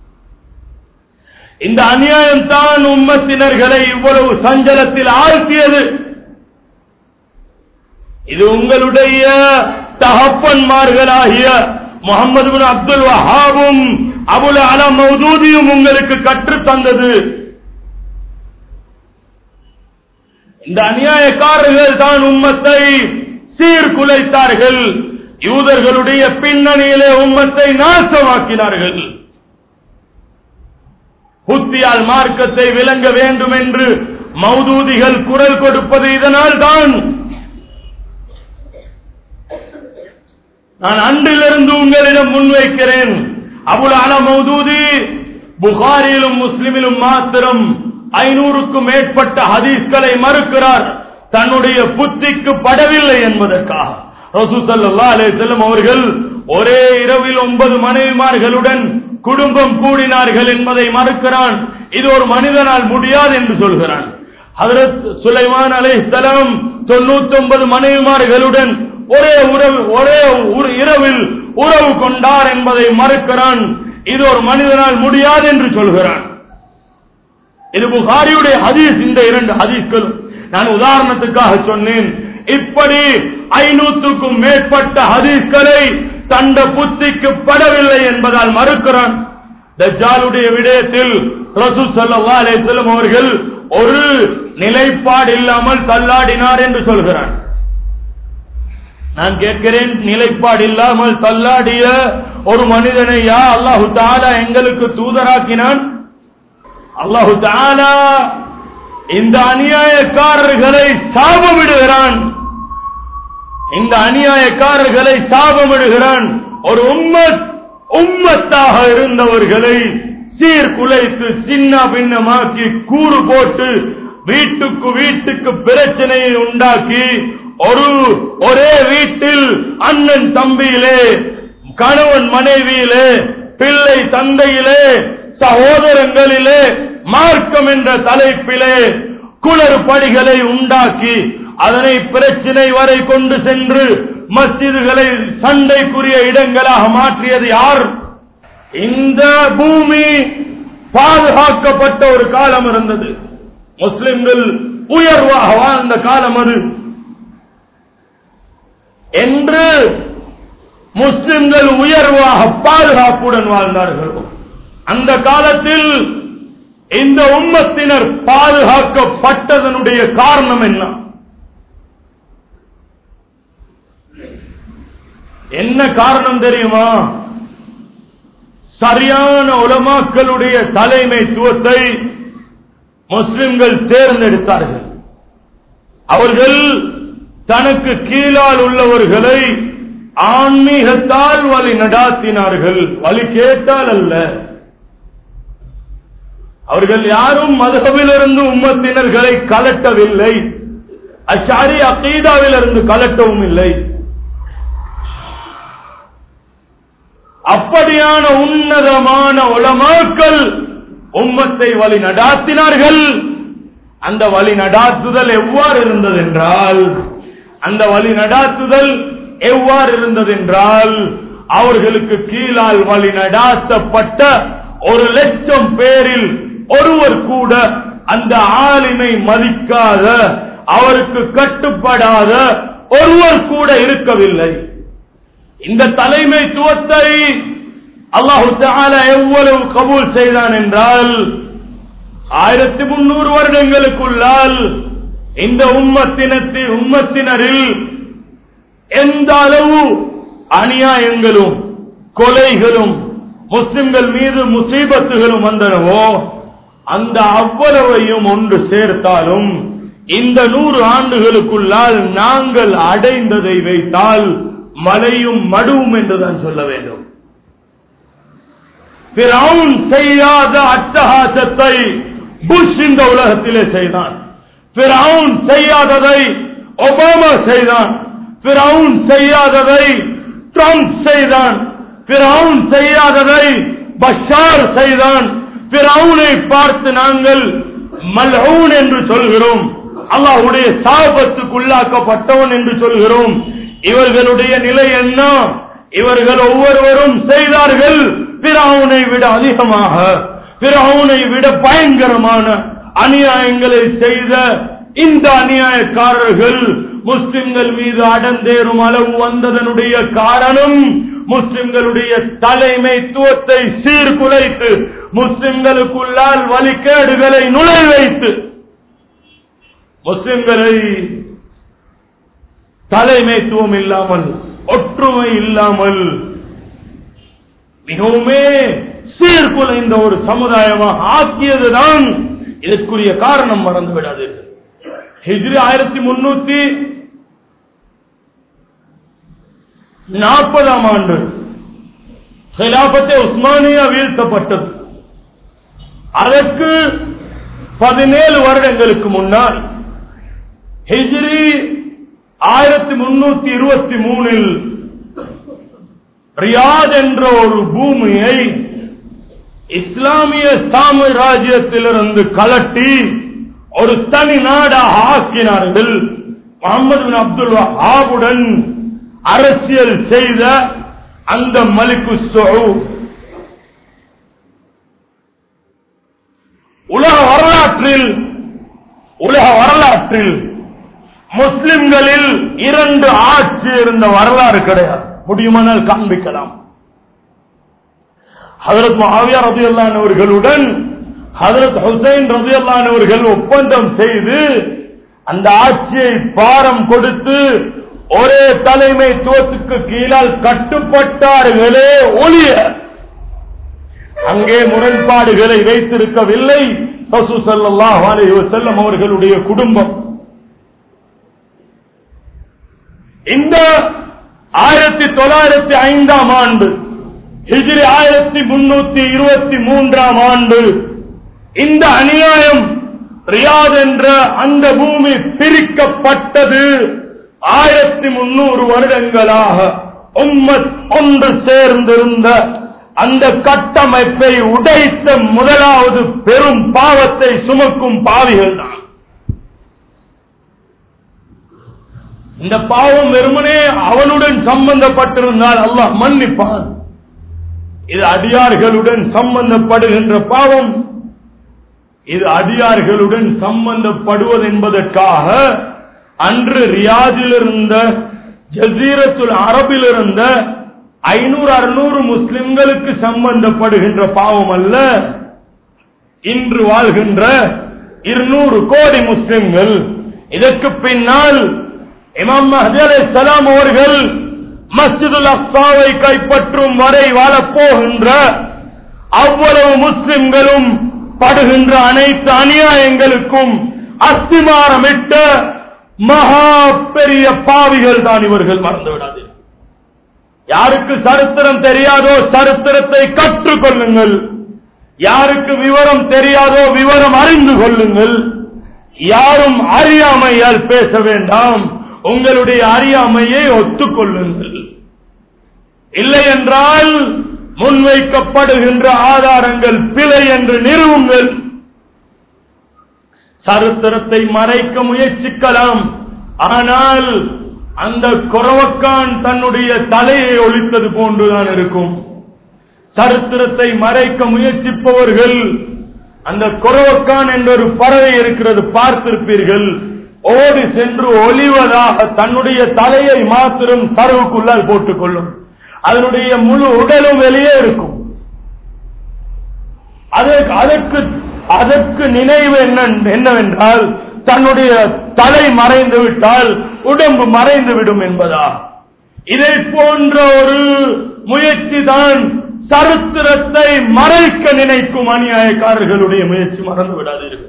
இந்த அநியாயம் தான் உம்மத்தினர்களை இவ்வளவு சஞ்சலத்தில் ஆழ்த்தியது இது உங்களுடைய தகப்பன்மார்களாகிய முகமது பின் அப்துல் வஹாபும் அபுல் அல மௌதூதியும் உங்களுக்கு கற்றுத் தந்தது இந்த அநியாயக்காரர்கள் தான் உம்மத்தை சீர்குலைத்தார்கள் யூதர்களுடைய பின்னணியிலே உம்மத்தை நாசமாக்கினார்கள் புத்தியால் மார்க்கத்தை விளங்க வேண்டும் என்று மௌதூதிகள் குரல் கொடுப்பது இதனால் தான் நான் அன்றிலிருந்து உங்களிடம் முன்வைக்கிறேன் அபுல் அல மௌதூதி புகாரிலும் முஸ்லிமிலும் மாத்திரம் ஐநூறுக்கும் மேற்பட்ட ஹதீஸ்களை மறுக்கிறார் தன்னுடைய புத்திக்கு படவில்லை என்பதற்காக ரசூசல்லா அலே செல்லம் அவர்கள் ஒரே இரவில் ஒன்பது மனைவிமார்களுடன் குடும்பம் கூடினார்கள் என்பதை மறுக்கிறான் இது ஒரு மனிதனால் முடியாது என்று சொல்கிறான் ஹதரத் சுலைமான் அலை சலாம் தொண்ணூத்தி ஒன்பது மனைவிமார்களுடன் ஒரே உறவு ஒரே ஒரு இரவில் உறவு கொண்டார் என்பதை மறுக்கிறான் இது ஒரு மனிதனால் முடியாது என்று சொல்கிறான் இது புகாரியுடைய ஹதீஸ் இந்த இரண்டு ஹதீஸ்களும் நான் உதாரணத்துக்காக சொன்னேன் இப்படி ஐநூத்துக்கும் மேற்பட்ட ஹதீஸ்களை தண்ட புத்திக்கு படவில்லை என்பதால் மறுக்கிறான் தஜ்ஜாலுடைய விடயத்தில் ரசூ சல்லா அலிஸ்லம் அவர்கள் ஒரு நிலைப்பாடு இல்லாமல் தள்ளாடினார் என்று சொல்கிறான் நான் கேட்கிறேன் நிலைப்பாடு இல்லாமல் தள்ளாடிய ஒரு மனிதனை யா அல்லாஹு தாலா எங்களுக்கு தூதராக்கினான் அல்லாஹு தாலா இந்த அநியாயக்காரர்களை சாபமிடுகிறான் இந்த அநியாயக்காரர்களை சாபமிடுகிறான் ஒரு உம்மத் உம்மத்தாக இருந்தவர்களை சீர்குலைத்து சின்ன பின்னமாக்கி கூறு போட்டு வீட்டுக்கு வீட்டுக்கு பிரச்சனையை உண்டாக்கி ஒரு ஒரே வீட்டில் அண்ணன் தம்பியிலே கணவன் மனைவியிலே பிள்ளை தந்தையிலே சகோதரங்களிலே மார்க்கம் என்ற தலைப்பிலே குளறுபடிகளை உண்டாக்கி அதனை பிரச்சினை வரை கொண்டு சென்று மஸ்ஜிதுகளை சண்டைக்குரிய இடங்களாக மாற்றியது யார் இந்த பூமி பாதுகாக்கப்பட்ட ஒரு காலம் இருந்தது முஸ்லிம்கள் உயர்வாக வாழ்ந்த காலம் அது என்று முஸ்லிம்கள் உயர்வாக பாதுகாப்புடன் வாழ்ந்தார்கள் அந்த காலத்தில் இந்த உம்மத்தினர் பாதுகாக்கப்பட்டதனுடைய காரணம் என்ன என்ன காரணம் தெரியுமா சரியான உலமாக்களுடைய தலைமைத்துவத்தை முஸ்லிம்கள் தேர்ந்தெடுத்தார்கள் அவர்கள் தனக்கு கீழால் உள்ளவர்களை ஆன்மீகத்தால் வழி நடாத்தினார்கள் வழி கேட்டால் அல்ல அவர்கள் யாரும் மதகவிலிருந்து உம்மத்தினர்களை கலட்டவில்லை அச்சாரி அகீதாவிலிருந்து கலட்டவும் இல்லை அப்படியான உன்னதமான உலமாக்கள் உம்மத்தை வழி நடாத்தினார்கள் அந்த வழி நடாத்துதல் எவ்வாறு இருந்தது என்றால் அந்த வழி நடாத்துதல் எவ்வாறு இருந்தது என்றால் அவர்களுக்கு கீழால் வழி நடாத்தப்பட்ட ஒரு லட்சம் பேரில் ஒருவர் கூட அந்த ஆளினை மதிக்காத அவருக்கு கட்டுப்படாத ஒருவர் கூட இருக்கவில்லை இந்த தலைமைத்துவத்தை அல்லாஹு தாலா எவ்வளவு கபூல் செய்தான் என்றால் ஆயிரத்தி முன்னூறு வருடங்களுக்குள்ளால் இந்த உம்மத்தினத்தி உம்மத்தினரில் எந்த அளவு அநியாயங்களும் கொலைகளும் முஸ்லிம்கள் மீது முசீபத்துகளும் வந்தனவோ அந்த அவ்வளவையும் ஒன்று சேர்த்தாலும் இந்த நூறு ஆண்டுகளுக்குள்ளால் நாங்கள் அடைந்ததை வைத்தால் மலையும் மடுவும் என்றுதான் சொல்ல வேண்டும் பிறவுன் செய்யாத அட்டகாசத்தை புஷ் இந்த உலகத்திலே செய்தான் பிறவுன் செய்யாததை ஒபாமா செய்தான் பிறவுன் செய்யாததை ட்ரம்ப் செய்தான் பிறவுன் செய்யாததை பஷார் செய்தான் பிறவுனை பார்த்து நாங்கள் மல்ஹூன் என்று சொல்கிறோம் அல்லாஹ்வுடைய சாபத்துக்குள்ளாக்கப்பட்டவன் என்று சொல்கிறோம் இவர்களுடைய நிலை என்ன இவர்கள் ஒவ்வொருவரும் செய்தார்கள் பிறவுனை விட அதிகமாக பிறவுனை விட பயங்கரமான அநியாயங்களை செய்த இந்த அநியாயக்காரர்கள் முஸ்லிம்கள் மீது அடந்தேறும் அளவு வந்ததனுடைய காரணம் முஸ்லிம்களுடைய தலைமைத்துவத்தை சீர்குலைத்து முஸ்லிம்களுக்குள்ளால் வழிகேடுகளை நுழை வைத்து முஸ்லிம்களை தலைமைத்துவம் இல்லாமல் ஒற்றுமை இல்லாமல் மிகவுமே சீர்குலைந்த ஒரு சமுதாயமாக ஆக்கியதுதான் இதற்குரிய காரணம் மறந்து விடாதீர்கள் ஹிஜ்ரி ஆயிரத்தி முன்னூத்தி நாற்பதாம் ஆண்டு ஹிலாபத்தை உஸ்மானியா வீழ்த்தப்பட்டது அதற்கு பதினேழு வருடங்களுக்கு முன்னால் ஹிஜ்ரி ஆயிரத்தி முன்னூத்தி இருபத்தி மூணில் ரியாத் என்ற ஒரு பூமியை இஸ்லாமிய சாம்ராஜ்யத்திலிருந்து கலட்டி ஒரு தனி நாடாக ஆக்கினார்கள் முகமது பின் அப்துல் வஹாபுடன் அரசியல் செய்த அந்த மலிக்கு சவுத் உலக வரலாற்றில் உலக வரலாற்றில் முஸ்லிம்களில் இரண்டு ஆட்சி இருந்த வரலாறு கிடையாது முடியுமானால் காண்பிக்கலாம் ஹதரத் மாவியா ரபியல்லான் அவர்களுடன் ஹதரத் ஹுசைன் ரபியல்லான் அவர்கள் ஒப்பந்தம் செய்து அந்த ஆட்சியை பாரம் கொடுத்து ஒரே தலைமைத்துவத்துக்கு கீழால் கட்டுப்பட்டார்களே ஒளிய அங்கே முரண்பாடுகளை வைத்திருக்கவில்லை ரசூ ஸல்லல்லாஹு அலைஹி வஸல்லம் அவர்களுடைய குடும்பம் இந்த ஆயிரத்தி தொள்ளாயிரத்தி ஐந்தாம் ஆண்டு ஹிஜ்ரி ஆயிரத்தி முன்னூத்தி இருபத்தி மூன்றாம் ஆண்டு இந்த அநியாயம் ரியாத் என்ற அந்த பூமி பிரிக்கப்பட்டது ஆயிரத்தி முன்னூறு வருடங்களாக உம்மத் ஒன்று சேர்ந்திருந்த அந்த கட்டமைப்பை உடைத்த முதலாவது பெரும் பாவத்தை சுமக்கும் பாவிகள் தான் இந்த பாவம் வெறுமனே அவனுடன் சம்பந்தப்பட்டிருந்தால் அல்லாஹ் மன்னிப்பான் இது அடியார்களுடன் சம்பந்தப்படுகின்ற பாவம் இது அடியார்களுடன் சம்பந்தப்படுவது என்பதற்காக அன்று ரியாதில் இருந்த ஜசீரத்துல் அரபில் இருந்த ஐநூறு அறுநூறு முஸ்லிம்களுக்கு சம்பந்தப்படுகின்ற பாவம் அல்ல இன்று வாழ்கின்ற இருநூறு கோடி முஸ்லிம்கள் இதற்கு பின்னால் இமாம் மஹதி அலைஹிஸ்ஸலாம் அவர்கள் மஸ்ஜிதுல் அக்ஸாவை கைப்பற்றும் வரை வாழப்போகின்ற அவ்வளவு முஸ்லிம்களும் படுகின்ற அனைத்து அநியாயங்களுக்கும் அஸ்திமாரமிட்ட மகா பெரிய பாவிகள் தான் இவர்கள் மறந்து விடாது யாருக்கு சரித்திரம் தெரியாதோ சரித்திரத்தை கற்றுக்கொள்ளுங்கள் யாருக்கு விவரம் தெரியாதோ விவரம் அறிந்து கொள்ளுங்கள் யாரும் அறியாமையால் பேச வேண்டாம் உங்களுடைய அறியாமையை ஒத்துக்கொள்ளுங்கள் இல்லை என்றால் முன்வைக்கப்படுகின்ற ஆதாரங்கள் பிழை என்று நிறுவுங்கள் சரித்திரத்தை மறைக்க முயற்சிக்கலாம் ஆனால் அந்த குறவக்கான் தன்னுடைய தலையை ஒழித்தது போன்றுதான் இருக்கும் சரித்திரத்தை மறைக்க முயற்சிப்பவர்கள் அந்த குறவக்கான் என்ற ஒரு பறவை இருக்கிறது பார்த்திருப்பீர்கள் ஓடி சென்று ஒளிவதாக தன்னுடைய தலையை மாத்திரம் சரவுக்குள்ளால் போட்டுக் கொள்ளும் அதனுடைய முழு உடலும் வெளியே இருக்கும் அதற்கு அதற்கு அதற்கு நினைவு என்ன என்னவென்றால் தன்னுடைய தலை மறைந்து விட்டால் உடம்பு மறைந்து விடும் என்பதா இதை போன்ற ஒரு முயற்சி தான் சரித்திரத்தை மறைக்க நினைக்கும் அநியாயக்காரர்களுடைய முயற்சி மறந்து விடாதீர்கள்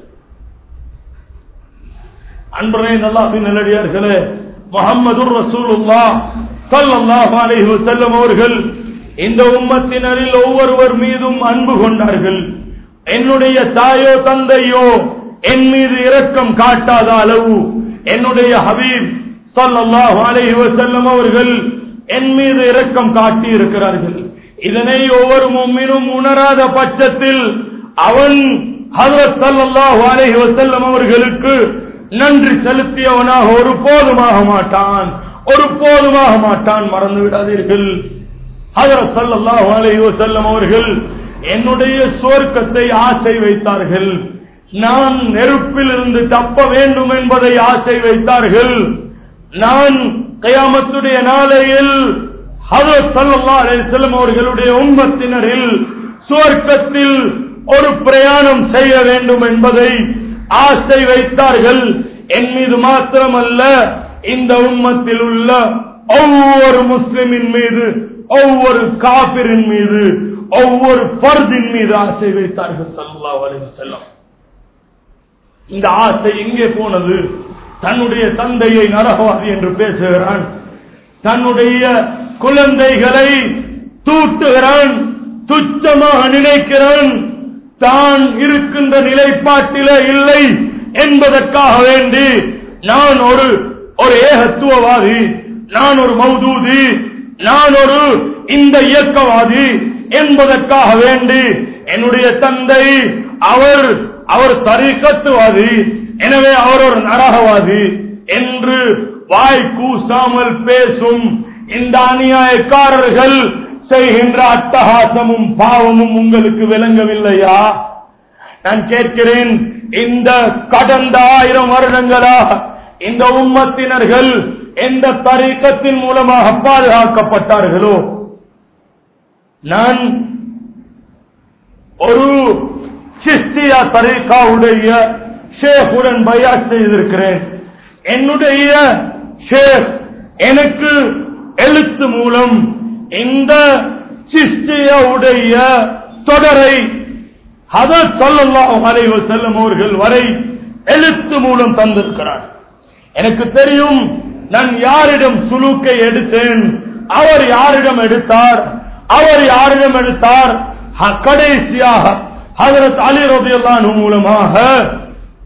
அன்பரே நல்லாபின் நல்லடியார்களே முகம்மது ரசூலுல்லா ஸல்லல்லாஹு அலைஹி வஸல்லம் அவர்கள் இந்த உம்மத்தினரில் ஒவ்வொருவர் மீதும் அன்பு கொண்டார்கள் என்னுடைய தாயோ தந்தையோ என் மீது இரக்கம் காட்டாத அளவு என்னுடைய ஹபீப் ஸல்லல்லாஹு அலைஹி வஸல்லம் அவர்கள் என் மீது இரக்கம் காட்டி இருக்கிறார்கள் இதனை ஒவ்வொரு மும்மினும் உணராத பட்சத்தில் அவன் ஹஜரத் ஸல்லல்லாஹு அலைஹி வஸல்லம் அவர்களுக்கு நன்றி செலுத்தியவனாக ஒரு போதுமாக மாட்டான் ஒரு போதுமாக மாட்டான் மறந்து விடாதீர்கள் ஹஜரத் ஸல்லல்லாஹு அலைஹி வஸல்லம் அவர்கள் என்னுடைய சுவர்க்கத்தை ஆசை வைத்தார்கள் நான் நெருப்பில் இருந்து தப்ப வேண்டும் என்பதை ஆசை வைத்தார்கள் நான் கயாமத்துடைய நாளையில் ஹஜரத் ஸல்லல்லாஹு அலைஹி வஸல்லம் அவர்களுடைய உம்மத்தினரில் சுவர்க்கத்தில் ஒரு பிரயாணம் செய்ய வேண்டும் என்பதை ஆசை வைத்தார்கள் என் மீது மாத்திரமல்ல இந்த உம்மத்தில் உள்ள ஒவ்வொரு முஸ்லிமின் மீது ஒவ்வொரு காபிரின் மீது ஒவ்வொரு பர்தின் மீது ஆசை வைத்தார்கள் சல்லா அலைஹி வஸல்லம் இந்த ஆசை எங்கே போனது தன்னுடைய தந்தையை நரகவாதி என்று பேசுகிறான் தன்னுடைய குழந்தைகளை தூட்டுகிறான் துச்சமாக நினைக்கிறான் தான் இருக்கின்ற நிலைப்பாட்டில இல்லை என்பதற்காக வேண்டி நான் ஒரு ஒரு ஏகத்துவவாதி நான் ஒரு மௌதூதி நான் ஒரு இந்த இயக்கவாதி என்பதற்காக வேண்டி என்னுடைய தந்தை அவர் அவர் தரிக்கத்துவாதி எனவே அவர் ஒரு நரகவாதி என்று வாய் கூசாமல் பேசும் இந்த அநியாயக்காரர்கள் செய்கின்ற அட்டகாசமும் பாவமும் உங்களுக்கு விளங்கவில்லையா நான் கேட்கிறேன் இந்த கடந்த ஆயிரம் வருடங்களாக இந்த உம்மத்தினர்கள் எந்த தரீக்கத்தின் மூலமாக பாதுகாக்கப்பட்டார்களோ நான் ஒரு சிஸ்தியா தரீக்காவுடைய ஷேக்குடன் பயாத் செய்திருக்கிறேன் என்னுடைய ஷேக் எனக்கு எழுத்து மூலம் இந்த சிஸ்தியாவுடைய தொடரை ஹதத் ஸல்லல்லாஹு அலைஹி வஸல்லம் அவர்கள் வரை எழுத்து மூலம் தந்திருக்கிறார் எனக்கு தெரியும் நான் யாரிடம் சுலூக்கை எடுத்தேன் அவர் யாரிடம் எடுத்தார் அவர் யாரிடம் எடுத்தார் ஹ- கடைசியாக ஹஜரத் அலி ரலியல்லாஹு மூலமாக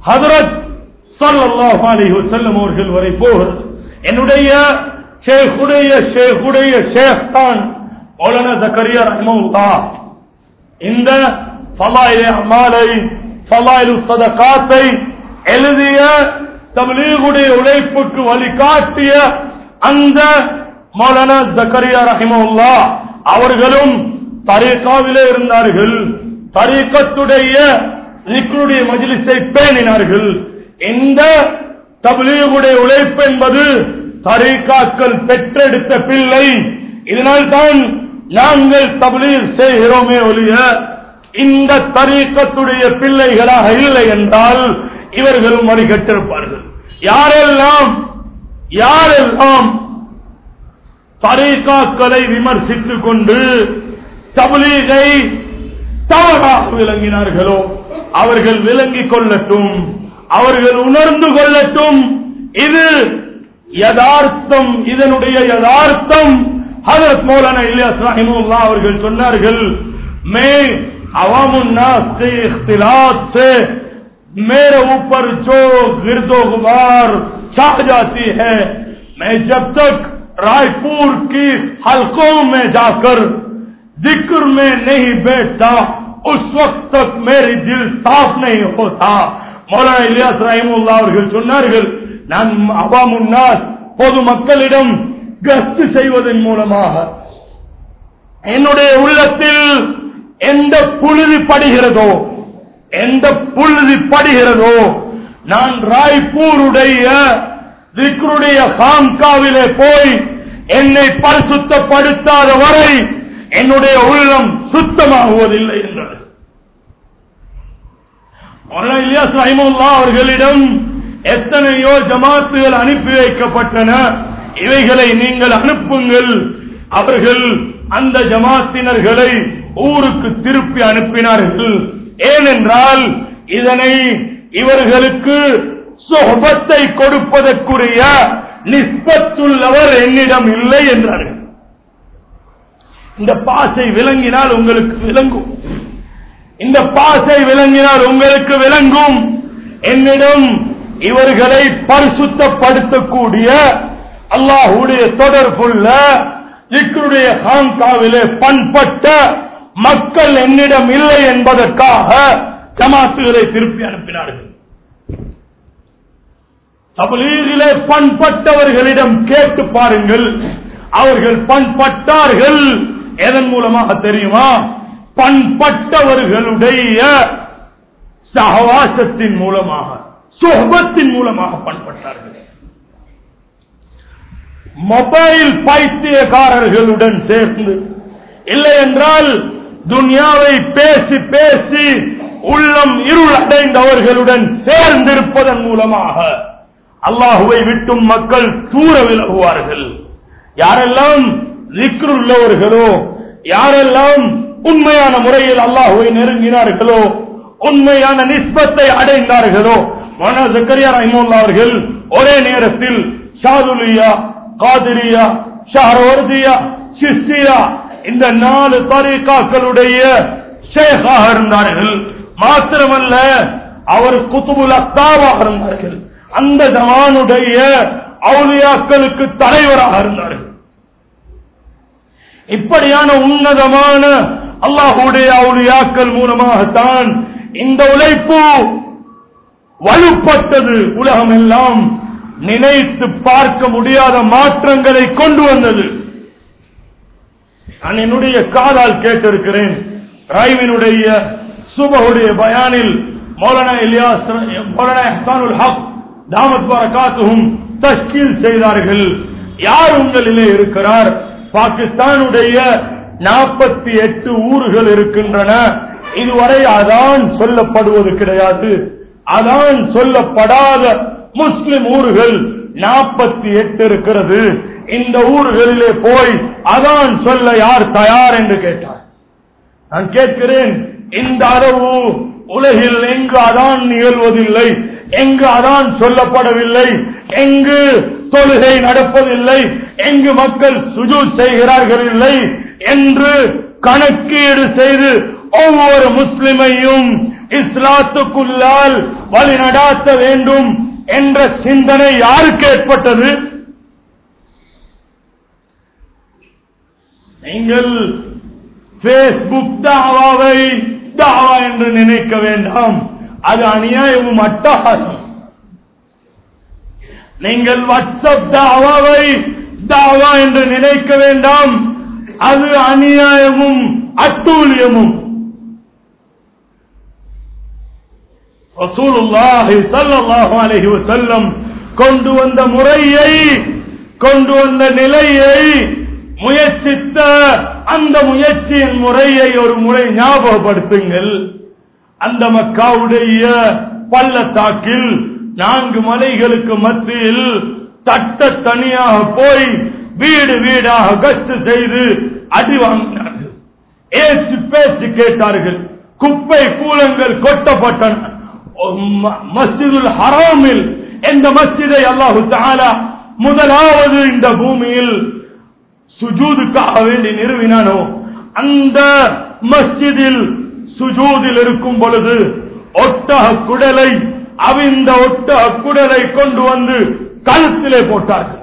ஹதரத் ஸல்லல்லாஹு அலைஹி வஸல்லம் அவர்கள் வரை போகிறது என்னுடைய ஷேഖுடைய ஷேഖுடைய ஷேக் தான் மௌலானா ஜக்கரியா ரஹ்மத்துல்லாஹ் இந்த ஃபலாயிலே அமாலை ஃபலாயிலு சதகாத்தை எழுதிய தப்லீகுடைய உழைப்புக்கு வழிகாட்டிய அந்த மௌலானா ஜக்கரியா ரஹிமவுல்லா அவர்களும் தரீகாவிலே இருந்தார்கள் தரீக்கத்துடைய நிக்ருடைய மஜ்லிஸை பேணினார்கள் இந்த தப்லீகுடைய உழைப்பு என்பது தரீகாக்கள் பெற்றெடுத்த பிள்ளை இதனால் தான் நாங்கள் தப்லீக் செய்கிறோமே ஒழிய இந்த தரீக்கத்துடைய பிள்ளைகளாக இல்லை என்றால் இவர்களும் வழிகட்டிருப்பார்கள் யாரெல்லாம் யாரெல்லாம் தரீகாக்களை விமர்சித்துக் கொண்டு தபலீகை தவறாக விளங்கினார்களோ அவர்கள் விளங்கிக் கொள்ளட்டும் அவர்கள் உணர்ந்து கொள்ளட்டும் இது யதார்த்தம் இதனுடைய யதார்த்தம் ஹதரத் மௌலானா இலியாஸ் ரஹிமுல்லா அவர்கள் சொன்னார்கள் மே अवामुन्नास के इख्तिलात से मेरे ऊपर जो गिरदो गुबार छा जाती है मैं जब तक रायपुर की हलकों में जाकर जिक्र में नहीं बैठता उस वक्त तक मेरी दिल साफ नहीं होता மௌலானா இலியாஸ் ரஹிமுல்லா அவர்கள் சொன்னார்கள் நான் அவாமுன்னாஸ் பொது மக்களிடம் கஸ்து செய்வதன் மூலமாக என்னுடைய உள்ளத்தில் எந்த புழுதி படுகிறதோ எந்த புழுதி படுகிறதோ நான் ராய்ப்பூருடைய திக்ருடைய காம்காவிலே போய் என்னை பரிசுத்தப்படுத்தாத வரை என்னுடைய உள்ளம் சுத்தமாகுவதில்லை என்றார் மௌலானா இலியாஸ் ரஹிமுல்லா அவர்களிடம் எத்தனையோ ஜமாத்துகள் அனுப்பி வைக்கப்பட்டன இவைகளை நீங்கள் அனுப்புங்கள் அவர்கள் அந்த ஜமாத்தினர்களை ஊருக்கு திருப்பி அனுப்பினார்கள் ஏனென்றால் இதனை இவர்களுக்கு சொபத்தை கொடுப்பதற்குரிய நிஸ்பத்துள்ளவர் என்னிடம் இல்லை என்றார்கள் இந்த பாசை விளங்கினால் உங்களுக்கு விளங்கும் இந்த பாசை விளங்கினால் உங்களுக்கு விளங்கும் என்னிடம் இவர்களை பரிசுத்தப்படுத்தக்கூடிய அல்லாஹுடைய தொடர்புள்ள இக்கருடைய ஹாங்காவிலே பண்பட்ட மக்கள் என்னிடம் இல்லை என்பதற்காக ஜமாத்துகளை திருப்பி அனுப்பினார்கள் தபலீகிலே பண்பட்டவர்களிடம் கேட்டு பாருங்கள் அவர்கள் பண்பட்டார்கள் எதன் மூலமாக தெரியுமா பண்பட்டவர்களுடைய சகவாசத்தின் மூலமாக சுகபத்தின் மூலமாக பண்பட்டார்கள் மொபைல் பைத்தியக்காரர்களுடன் சேர்ந்து இல்லை என்றால் துனியாவை பேசி பேசி உள்ளம் இருள் அடைந்தவர்களுடன் சேர்ந்திருப்பதன் மூலமாக அல்லாஹுவை விட்டும் மக்கள் தூர விலகுவார்கள் யாரெல்லாம் உள்ளவர்களோ யாரெல்லாம் உண்மையான முறையில் அல்லாஹுவை நெருங்கினார்களோ உண்மையான நிஸ்பத்தை அடைந்தார்களோ மன ஜக்கரியா ரஹிமுல்லா அவர்கள் ஒரே நேரத்தில் ஷாதுலியா காதிரியா ஷஹர்வர்தியா சிஸ்தியா இந்த நாலு தரீகாக்களுடைய ஷேகாக இருந்தார்கள் மாத்திரமல்ல அவர் குத்துபுல் அக்தாவாக இருந்தார்கள் அந்த ஜமானுடைய அவுலியாக்களுக்கு தலைவராக இருந்தார்கள் இப்படியான உன்னதமான அல்லாஹுடைய அவுலியாக்கள் மூலமாகத்தான் இந்த உழைப்பு வலுப்பட்டது உலகம் எல்லாம் நினைத்து பார்க்க முடியாத மாற்றங்களை கொண்டு வந்தது நான் என்னுடைய காதால் கேட்டிருக்கிறேன் ராய்வினுடைய சுபகுடைய பயானில் மௌலானா இலியாஸ் மௌலானா இஹ்சானுல் ஹக் தாமத் பரகாத்துஹும் தஷ்கீல் செய்தார்கள் யார் உங்களிலே இருக்கிறார் பாகிஸ்தானுடைய நாற்பத்தி எட்டு ஊர்கள் இருக்கின்றன இதுவரை அதான் சொல்லப்படுவது கிடையாது அதான் சொல்லப்படாத முஸ்லிம் ஊர்கள் நாற்பத்தி எட்டு இருக்கிறது இந்த ஊர்களிலே போய் அதான் சொல்ல யார் தயார் என்று கேட்டார் நான் கேட்கிறேன் இந்த அளவு உலகில் எங்கு அதான் நிகழ்வதில்லை எங்கு அதான் சொல்லப்படவில்லை எங்கு தொழுகை நடப்பதில்லை எங்கு மக்கள் சுஜு செய்கிறார்கள் இல்லை என்று கணக்கீடு செய்து ஒவ்வொரு முஸ்லிமையும் இஸ்லாத்துக்குள்ளால் வழி நடாத்த வேண்டும் என்ற சிந்தனை யாருக்கு ஏற்பட்டது நீங்கள் பேஸ்புக் தாவாவை தாவா என்று நினைக்க வேண்டாம் அது அநியாயமும் அட்டகாசம் நீங்கள் வாட்ஸ்அப் தாவாவை தாவா என்று நினைக்க வேண்டாம் அது அநியாயமும் அட்டூழியமும் ரசூலுல்லாஹி ஸல்லல்லாஹு அலைஹி வஸல்லம் கொண்டு வந்த முறையை கொண்டு வந்த நிலையை முயற்சித்த அந்த முயற்சியின் முறையை ஒரு முறை ஞாபகப்படுத்துங்கள் அந்த மக்காவுடைய பள்ளத்தாக்கில் நான்கு மலைகளுக்கு மத்தியில் தட்ட தனியாக போய் வீடு வீடாக கஷ்டு செய்து அடி வாங்கினார்கள் ஏச்சு பேச்சு கேட்டார்கள் குப்பை கூலங்கள் கொட்டப்பட்டன ம- மஸ்ஜிதுல் ஹராமில் எந்த மஸ்ஜிதை அல்லாஹு தஆலா முதலாவது இந்த பூமியில் சுஜூதுக்காக வேண்டி நிறுவினானோ அந்த மஸ்ஜிதில் சுஜூதில் இருக்கும் பொழுது ஒட்டக குடலை அவிந்த ஒட்டக குடலை கொண்டு வந்து கழுத்திலே போட்டார்கள்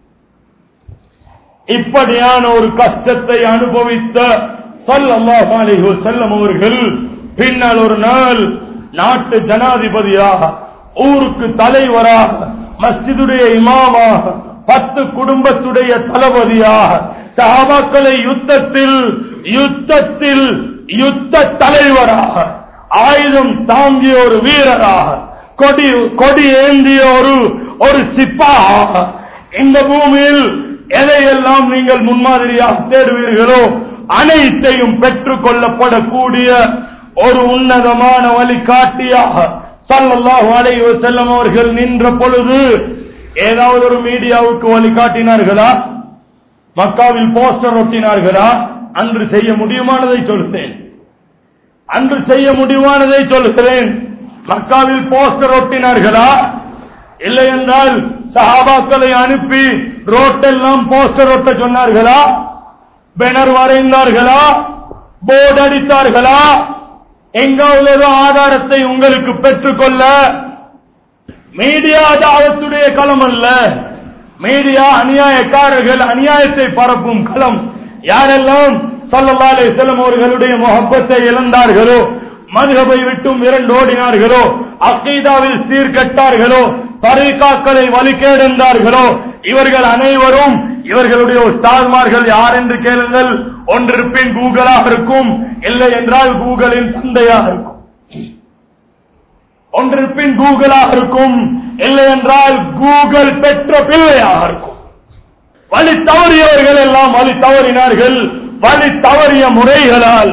இப்படியான ஒரு கஷ்டத்தை அனுபவித்த ஸல்லல்லாஹு அலைஹி வஸல்லம் அவர்கள் பின்னால் ஒரு நாள் நாட்டு ஜனாதிபதியாக ஊருக்கு தலைவராக மஸ்ஜிதுடைய இமாமாக பத்து குடும்பத்துடைய தளபதியாக சஹாபாக்களை யுத்தத்தில் யுத்தத்தில் யுத்த தலைவராக ஆயுதம் தாங்கிய ஒரு வீரராக கொடி கொடி ஏந்திய ஒரு ஒரு சிப்பாக இந்த பூமியில் எதையெல்லாம் நீங்கள் முன்மாதிரியாக தேடுவீர்களோ அனைத்தையும் பெற்றுக் கொள்ளப்படக்கூடிய ஒரு உன்னதமான வழிகாட்டியாக ஸல்லல்லாஹு அலைஹி வஸல்லம் அவர்கள் நின்ற பொழுது ஏதாவது ஒரு மீடியாவுக்கு வழிகாட்டினார்களா மக்காவில் போஸ்டர் ஒட்டினார்களா அன்று செய்ய முடியுமானதை சொல்கிறேன் அன்று செய்ய முடியுமானதை சொல்கிறேன் மக்காவில் போஸ்டர் ஒட்டினார்களா இல்லை என்றால் சஹாபாக்களை அனுப்பி ரோட்டெல்லாம் போஸ்டர் ஒட்ட சொன்னார்களா பேனர் வரைந்தார்களா போர்டு அடித்தார்களா எங்காவது ஏதோ ஆதாரத்தை உங்களுக்கு பெற்றுக்கொள்ள மீடியா தாவத்துடைய களம் அல்ல மீடியா அநியாயக்காரர்கள் அநியாயத்தை பரப்பும் களம் யாரெல்லாம் ஸல்லல்லாஹு அலைஹி வஸல்லம் அவர்களுடைய முகப்பத்தை இழந்தார்களோ மதுகபை விட்டும் இரண்டு ஓடினார்களோ அக்கீதாவில் சீர்கட்டார்களோ தரீகாக்களை வழிகேடந்தார்களோ இவர்கள் அனைவரும் இவர்களுடைய உஸ்தாத்மார்கள் யார் என்று கேளுங்கள் ஒன்றிருப்பின் கூகுளாக இருக்கும் இல்லை என்றால் கூகுளின் தந்தையாக இருக்கும் ஒன்றிருப்பின் கூகுளாக இருக்கும் இல்லை என்றால் கூகுள் பெற்ற பிள்ளையாக இருக்கும் வழி தவறியவர்கள் எல்லாம் வழி தவறினார்கள் வழி தவறிய முறைகளால்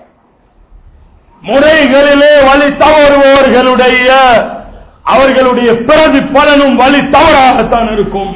முறைகளிலே வழி தவறுபவர்களுடைய அவர்களுடைய பிரதி பலனும் வழி தவறாகத்தான் இருக்கும்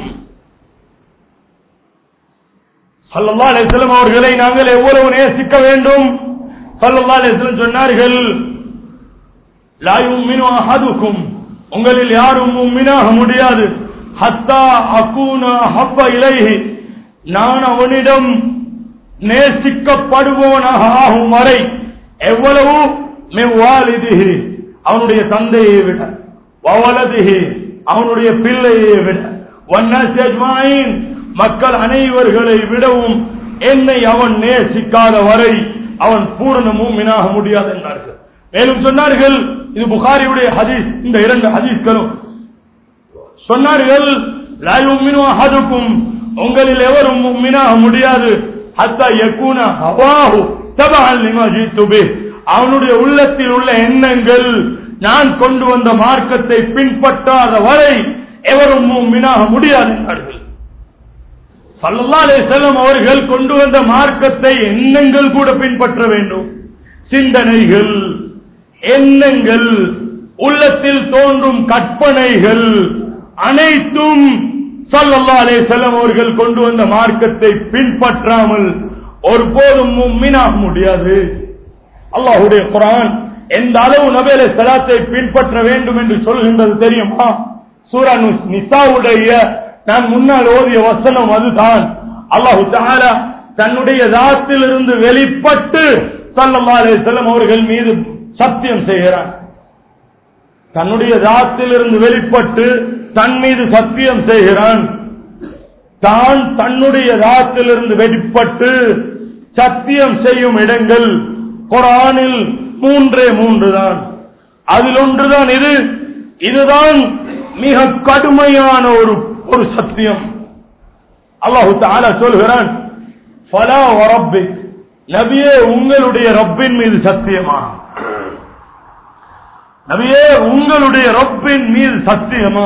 சல்லல்லா அலிஸ்லம் அவர்களை நாங்கள் எவ்வளவு நேசிக்க வேண்டும் சல்லல்லா அலிஸ்லம் சொன்னார்கள் லா யுமினு அஹதுக்கும் உங்களில் யாரும் மும்மினாக முடியாது ஹத்தா அகூன ஹப்ப இலைஹி நான் அவனிடம் நேசிக்கப்படுபவனாக ஆகும் வரை எவ்வளவு மெவ்வாலிதிஹி அவனுடைய தந்தையை விட வவலதிஹி அவனுடைய பிள்ளையை விட வன்னாசி அஜ்மாயின் மக்கள் அனைவர்களை விடவும் என்னை அவன் நேசிக்காத வரை அவன் பூரண மூமினாக முடியாது என்றார்கள் மேலும் சொன்னார்கள் இது புகாரியுடைய ஹதீஸ் இந்த இரண்டு ஹதீஸ்களும் சொன்னார்கள் லா யுமினு அஹதுக்கும் உங்களில் எவரும் முஃமினாக முடியாது ஹத்தா யகூன ஹவாஹு தபஅன் லிமா ஜீத்து பிஹ் அவனுடைய உள்ளத்தில் உள்ள எண்ணங்கள் நான் கொண்டு வந்த மார்க்கத்தை பின்பற்றாத வரை எவரும் முஃமினாக முடியாது என்றார்கள் சல்லல்லாஹு அலைஹி வஸல்லம் அவர்கள் கொண்டு வந்த மார்க்கத்தை எண்ணங்கள் கூட பின்பற்ற வேண்டும் சிந்தனைகள் எண்ணங்கள் உள்ளத்தில் தோன்றும் கற்பனைகள் அனைத்தும் சல்லல்லாஹு அலைஹி வஸல்லம் அவர்கள் கொண்டு வந்த மார்க்கத்தை பின்பற்றாமல் ஒருபோதும் முஃமினாக முடியாது அல்லாஹ்வுடைய குர்ஆன் எந்த அளவு நபேல சலாத்தை பின்பற்ற வேண்டும் என்று சொல்கின்றது தெரியுமா சூரா நு- நிசாவுடைய நான் முன்னால் ஓதிய வசனம் அதுதான் அல்லாஹு தஆலா தன்னுடைய தாத்திலிருந்து வெளிப்பட்டு ஸல்லல்லாஹு அலைஹி வஸல்லம் அவர்கள் மீது சத்தியம் செய்கிறான் தன்னுடைய தாத்திலிருந்து வெளிப்பட்டு தன் மீது சத்தியம் செய்கிறான் தான் தன்னுடைய தாத்திலிருந்து வெளிப்பட்டு சத்தியம் செய்யும் இடங்கள் குரானில் மூன்றே மூன்று தான் அதில் ஒன்றுதான் இது இதுதான் மிக கடுமையான ஒரு ஒரு சத்தியம் அல்லாஹு தாலா சொல்கிறான் ஃபலா வரப்பிக் நபியே உங்களுடைய ரப்பின் மீது சத்தியமா நபியே உங்களுடைய ரப்பின் மீது சத்தியமா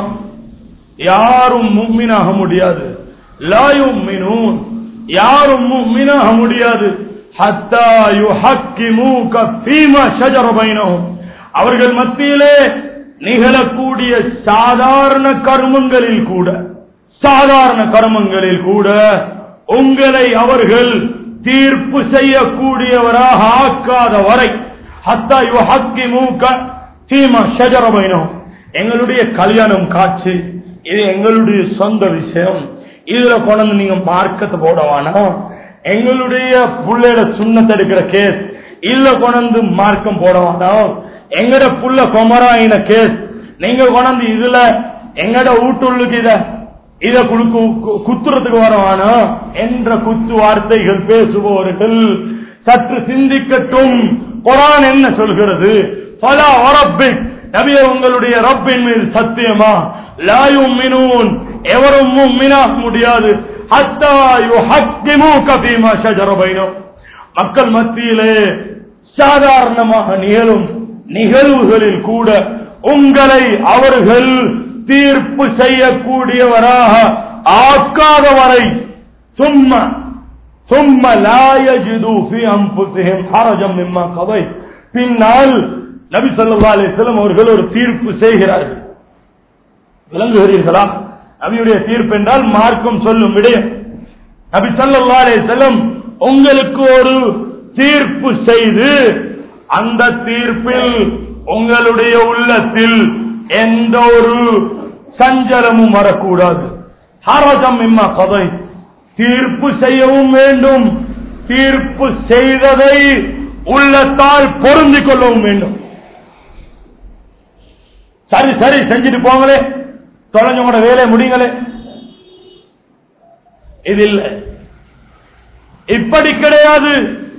யாரும் மும்மினாக முடியாது லாயும் மினூன் யாரும் மும்மினாக முடியாது ஹத்தா யுஹக்கிமூக ஃபீமா ஷஜர பைனஹும் அவர்கள் மத்தியிலே நிகழக்கூடிய சாதாரண கர்மங்களில் கூட சாதாரண கர்மங்களில் கூட உங்களை அவர்கள் தீர்ப்பு செய்யக்கூடியவராக ஆக்காத வரை ஹத்தா யுஹக்கிமூக ஃபீமா ஷஜர பைனஹும் எங்களுடைய கல்யாணம் காட்சி இது எங்களுடைய சொந்த விஷயம் இதுல கொண்டு நீங்க மார்க்கத்தை போடவானா எங்களுடைய புள்ளையோட சுண்ணத்தை எடுக்கிற கேஸ் இல்ல கொண்டு மார்க்கம் போடவானா எங்கட புள்ள கொமராயின கேஸ் நீங்க கொண்டு இதுல எங்கட வீட்டுள்ளுக்கு இத இத குழுக்கு குத்துறதுக்கு வரவானா என்ற குத்து வார்த்தைகள் பேசுபவர்கள் சற்று சிந்திக்கட்டும் குரான் என்ன சொல்கிறது பல வரப்பிக் நபிய உங்களுடைய ரப்பின் மீது சத்தியமா லாயும் மினூன் எவரும் மும்மினாக முடியாது ஹத்தா யுஹக்கிமூக ஃபீமா ஷஜர பைனஹும் மக்கள் மத்தியிலே சாதாரணமாக நிகழும் நிகழ்வுகளில் கூட உங்களை அவர்கள் தீர்ப்பு செய்யக்கூடியவராக ஆக்காத வரை சும்மா ثم لا يجدوا في انفسهم حرجا مما قضيت பின்னால் நபி ஸல்லல்லாஹு அலைஹி வஸல்லம் அவர்கள் ஒரு தீர்ப்பு செய்கிறார்கள் விளங்குகிறீர்களா நபியுடைய தீர்ப்பு என்றால் மார்க்கம் சொல்லும் விடயம் நபி ஸல்லல்லாஹு அலைஹி வஸல்லம் உங்களுக்கு ஒரு தீர்ப்பு செய்து அந்த தீர்ப்பில் உங்களுடைய உள்ளத்தில் எந்த ஒரு சஞ்சலமும் வரக்கூடாது ஹரஜம் இம்மா கதை தீர்ப்பு செய்யவும் வேண்டும் தீர்ப்பு செய்ததை உள்ளத்தால் பொருந்திக் கொள்ளவும் வேண்டும் சரி சரி செஞ்சுட்டு போங்களே தொலைஞ்சவங்களோட வேலையை முடிங்களே இது இல்லை இப்படி கிடையாது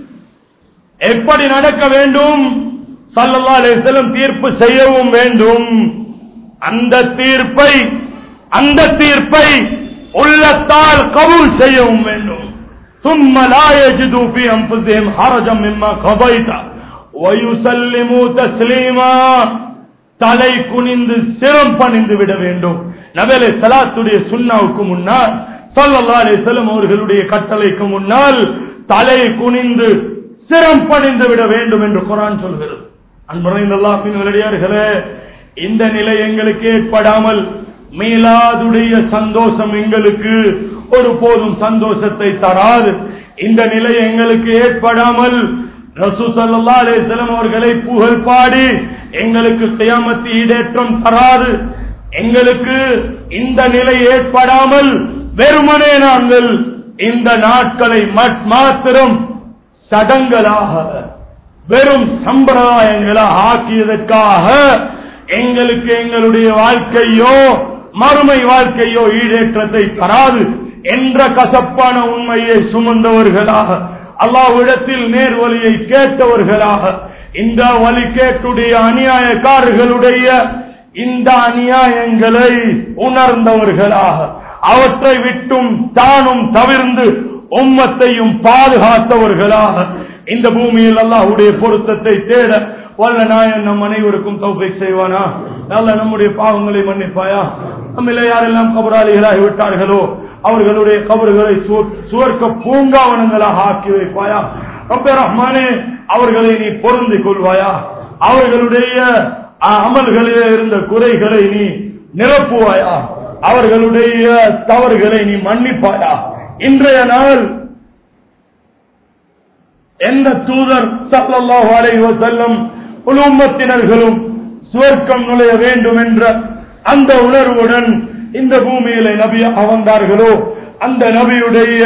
எப்படி நடக்க வேண்டும் சல்லல்லா அலிஸ்லம் தீர்ப்பு செய்யவும் வேண்டும் அந்த தீர்ப்பை அந்த தீர்ப்பை உள்ளத்தால் கபூல் செய்யவும் வேண்டும் ثم لا يجدوا في انفسهم حرجا مما قضيت ويسلموا تسليما தலை குனிந்து சிரம் பணிந்து விட வேண்டும் நபேலை சலாத்துடைய சுண்ணாவுக்கு முன்னால் சல்லல்லா அலிஸ்லம் அவர்களுடைய கட்டளைக்கு முன்னால் தலை குனிந்து சிரம் பணிந்து விட வேண்டும் என்று குரான் சொல்கிறது அன்புரையார்களே இந்த நிலை எங்களுக்கு ஏற்படாமல் மீளாதுடைய சந்தோஷம் எங்களுக்கு ஒருபோதும் சந்தோஷத்தை தராது இந்த நிலை எங்களுக்கு ஏற்படாமல் ரசூ சல்லா அலிஸ்லம் அவர்களை புகழ் பாடி எங்களுக்கு கியாமத்து ஈடேற்றம் தராது எங்களுக்கு இந்த நிலை ஏற்படாமல் வெறுமனே நாங்கள் இந்த நாட்களை மாத்திரம் சடங்களாக வெறும் சம்பிரதாயங்களாக ஆக்கியதற்காக எங்களுக்கு எங்களுடைய வாழ்க்கையோ மறுமை வாழ்க்கையோ ஈடேற்றத்தை தராது என்ற கசப்பான உண்மையை சுமந்தவர்களாக அல்லாவிடத்தில் நேர்வழியை கேட்டவர்களாக இந்த வழி கேட்டுடைய அநியாயக்காரர்களுடைய இந்த அநியாயங்களை உணர்ந்தவர்களாக அவற்றை விட்டும் தானும் தவிர்ந்து உம்மத்தையும் பாதுகாத்தவர்களாக இந்த பூமியில் அல்லாஹுடைய பொருத்தத்தை தேட வல்ல நாயன் நம் அனைவருக்கும் தௌபை செய்வானா நல்ல நம்முடைய பாவங்களை மன்னிப்பாயா நம்மில யாரெல்லாம் கபராளிகளாகி விட்டார்களோ அவர்களுடைய கபறுகளை சுவர்க்க பூங்காவனங்களாக ஆக்கி வைப்பாயா ரொம்ப ரஹ்மானே அவர்களை நீ பொருந்திக் கொள்வாயா அவர்களுடைய அமல்களிலே இருந்த குறைகளை நீ நிரப்புவாயா அவர்களுடைய தவறுகளை நீ மன்னிப்பாயா இன்றைய நாள் எந்த தூதர் சல்லல்லாஹு அலைஹி வஸல்லம் குடும்பத்தினர்களும் சுவர்க்கம் நுழைய வேண்டும் என்ற அந்த உணர்வுடன் இந்த பூமியில நபியாக வந்தார்களோ அந்த நபியுடைய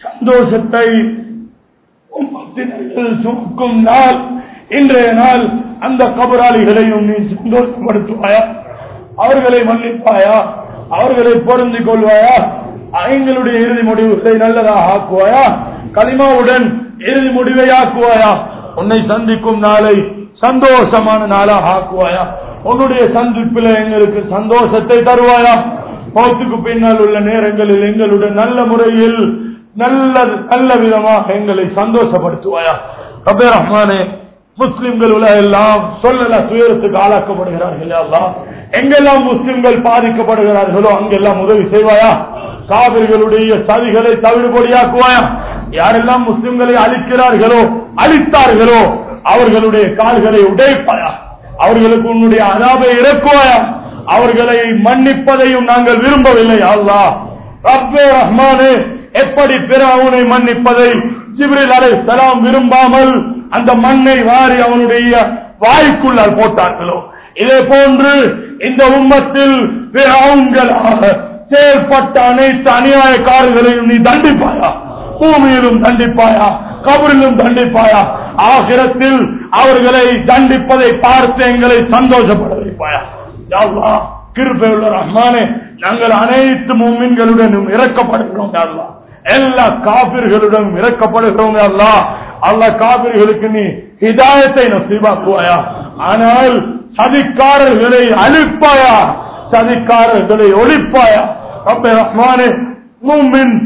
சந்தோஷத்தை உம்மத்தினர்கள் சுமக்கும் நாள் இன்றைய நாள் அந்த கபராளிகளையும் நீ சந்தோஷப்படுத்துவாயா அவர்களை மன்னிப்பாயா அவர்களை பொருந்திக் கொள்வாயா எங்களுடைய இறுதி முடிவுகளை நல்லதாக ஆக்குவாயா களிமாவுடன் இறுதி முடிவை ஆக்குவாயா உன்னை சந்திக்கும் நாளை சந்தோஷமான நாளாக ஆக்குவாயா உன்னுடைய சந்திப்பில் எங்களுக்கு சந்தோஷத்தை தருவாயா மௌத்துக்கு பின்னால் உள்ள நேரங்களில் எங்களுடன் நல்ல முறையில் நல்ல நல்ல விதமாக எங்களை சந்தோஷப்படுத்துவாயா ரபே ரஹ்மானே முஸ்லிம்கள் எல்லாம் சொல்லல துயரத்துக்கு ஆளாக்கப்படுகிறார்கள் அல்லாஹ் எங்கெல்லாம் முஸ்லிம்கள் பாதிக்கப்படுகிறார்களோ அங்கெல்லாம் உதவி செய்வாயா காவிரிகளுடைய சதிகளை தவிடுபடியாக்குவாயா யாரெல்லாம் முஸ்லிம்களை அழிக்கிறார்களோ அழித்தார்களோ அவர்களுடைய கால்களை உடைப்பாயா அவர்களுக்கு உன்னுடைய அதாபை இறக்குவாயா அவர்களை மன்னிப்பதையும் நாங்கள் விரும்பவில்லை அல்லாஹ் ரப்பே ரஹ்மானே எப்படி பிறவுனை மன்னிப்பதை ஜிப்ரில் அலை சலாம் விரும்பாமல் அந்த மண்ணை வாரி அவனுடைய வாய்க்குள்ளால் போட்டார்களோ இதே போன்று இந்த உம்மத்தில் பிறவுங்களாக செயல்பட்ட அனைத்து அநியாயக்காரர்களையும் நீ தண்டிப்பாயா பூமியிலும் தண்டிப்பாயா கபரிலும் தண்டிப்பாயா ஆகிரத்தில் அவர்களை தண்டிப்பதை பார்த்து எங்களை சந்தோஷப்பட வைப்பாயா யா அல்லாஹ், கிருபையுள்ள ரஹ்மானே நாங்கள் அனைத்து மும்மின்களுடனும் இறக்கப்படுகிறோம் யா அல்லாஹ். எல்லா காபிர்களுடனும் இறக்கப்படுகிறோம் யா அல்லாஹ் அல்ல காபிர்களுக்கு நீ ஹிதாயத்தை நசீபாக்குவாயா ஆனால் சதிக்காரர்களை அழிப்பாயா சதிக்காரர்களை ஒழிப்பாயா ரப்பே ரஹ்மானே மூமின்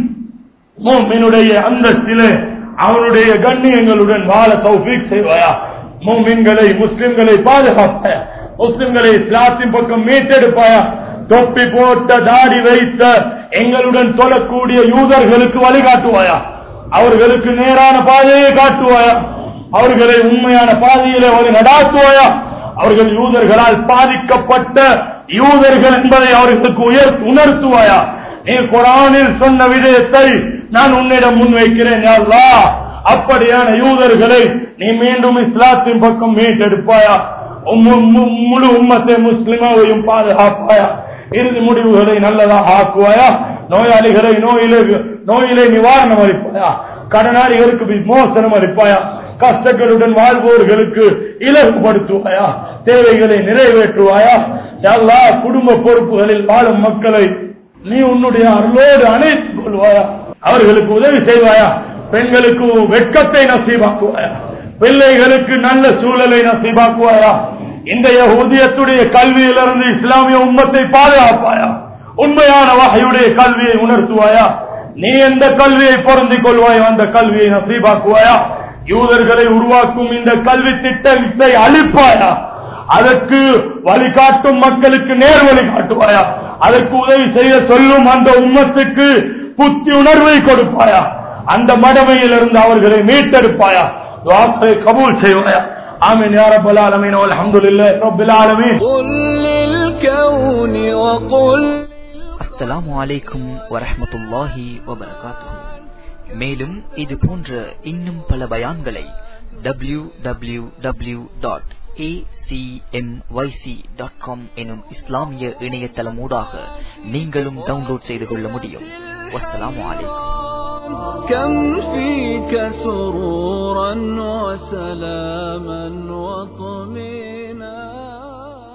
மூமினுடைய அந்தஸ்திலே அவனுடைய கண்ணியங்களுடன் வாழ தௌஃபீக் செய்வாயா மூமின்களை முஸ்லிம்களை பாதுகாப்பாயா முஸ்லிம்களை இஸ்லாத்தின் பக்கம் மீட்டெடுப்பாயா தொப்பி போட்ட தாடி வைத்த எங்களுடன் தொழக்கூடிய யூதர்களுக்கு வழிகாட்டுவாயா அவர்களுக்கு நேரான பாதையை காட்டுவாயா அவர்களை உண்மையான பாதையிலே வழி நடாத்துவாயா அவர்கள் யூதர்களால் பாதிக்கப்பட்ட யூதர்கள் என்பதை அவர்களுக்கு உயர் உணர்த்துவாயா நீ குரானில் சொன்ன விடயத்தை நான் உன்னிடம் முன்வைக்கிறேன் யா அல்லாஹ். அப்படியான யூதர்களை நீ மீண்டும் இஸ்லாத்தின் பக்கம் மீட்டெடுப்பாயா உம்மு- மு- முழு உம்மத்தை முஸ்லிமாவையும் பாதுகாப்பாயா இறுதி முடிவுகளை நல்லதாக ஆக்குவாயா நோயாளிகளை நோயிலே நோயிலே நிவாரணம் அளிப்பாயா கடனாளிகளுக்கு விமோசனம் அளிப்பாயா கஷ்டங்களுடன் வாழ்வோர்களுக்கு இலகுபடுத்துவாயா தேவைகளை நிறைவேற்றுவாயா எல்லா குடும்ப பொறுப்புகளில் வாழும் மக்களை நீ உன்னுடைய அருளோடு அணைத்துக் கொள்வாயா அவர்களுக்கு உதவி செய்வாயா பெண்களுக்கு வெட்கத்தை நசீபாக்குவாயா பிள்ளைகளுக்கு நல்ல சூழலை நசீபாக்குவாயா இன்றைய ஊதியத்துடைய கல்வியிலிருந்து இஸ்லாமிய உம்மத்தை பாதுகாப்பாயா உண்மையான வகையுடைய கல்வியை உணர்த்துவாயா நீ எந்த கல்வியை பொருந்திக் கொள்வாயோ அந்த கல்வியை நசீபாக்குவாயா யூதர்களை உருவாக்கும் இந்த கல்வி திட்டத்தை அழிப்பாயா அதற்கு வழிகாட்டும் மக்களுக்கு நேர் வழி காட்டுவாயா அதற்கு உதவி செய்ய சொல்லும் அந்த உம்மத்துக்கு புத்தி உணர்வை கொடுப்பாயா அந்த மடமையிலிருந்து அவர்களை மீட்டெடுப்பாயா துவாக்களை கபூல் செய்வாயா ஆமீன் யா ரப்பல் ஆலமீன் வல்ஹம்துலில்லாஹி ரப்பில் ஆலமீன் قل للكون وقل அஸ்ஸலாமு அலைக்கும் வரஹ்மத்துல்லாஹி வபரகாத்துஹு மேலும் இது போன்ற இன்னும் பல பயான்களை டபிள்யூ டபிள்யூ டபிள்யூ டாட் எனும் இஸ்லாமிய இணையதளமூடாக நீங்களும் டவுன்லோட் செய்து கொள்ள முடியும் வஸ்ஸலாமு அலைக்கும் كم فيك سرورا وسلاما وطمئنا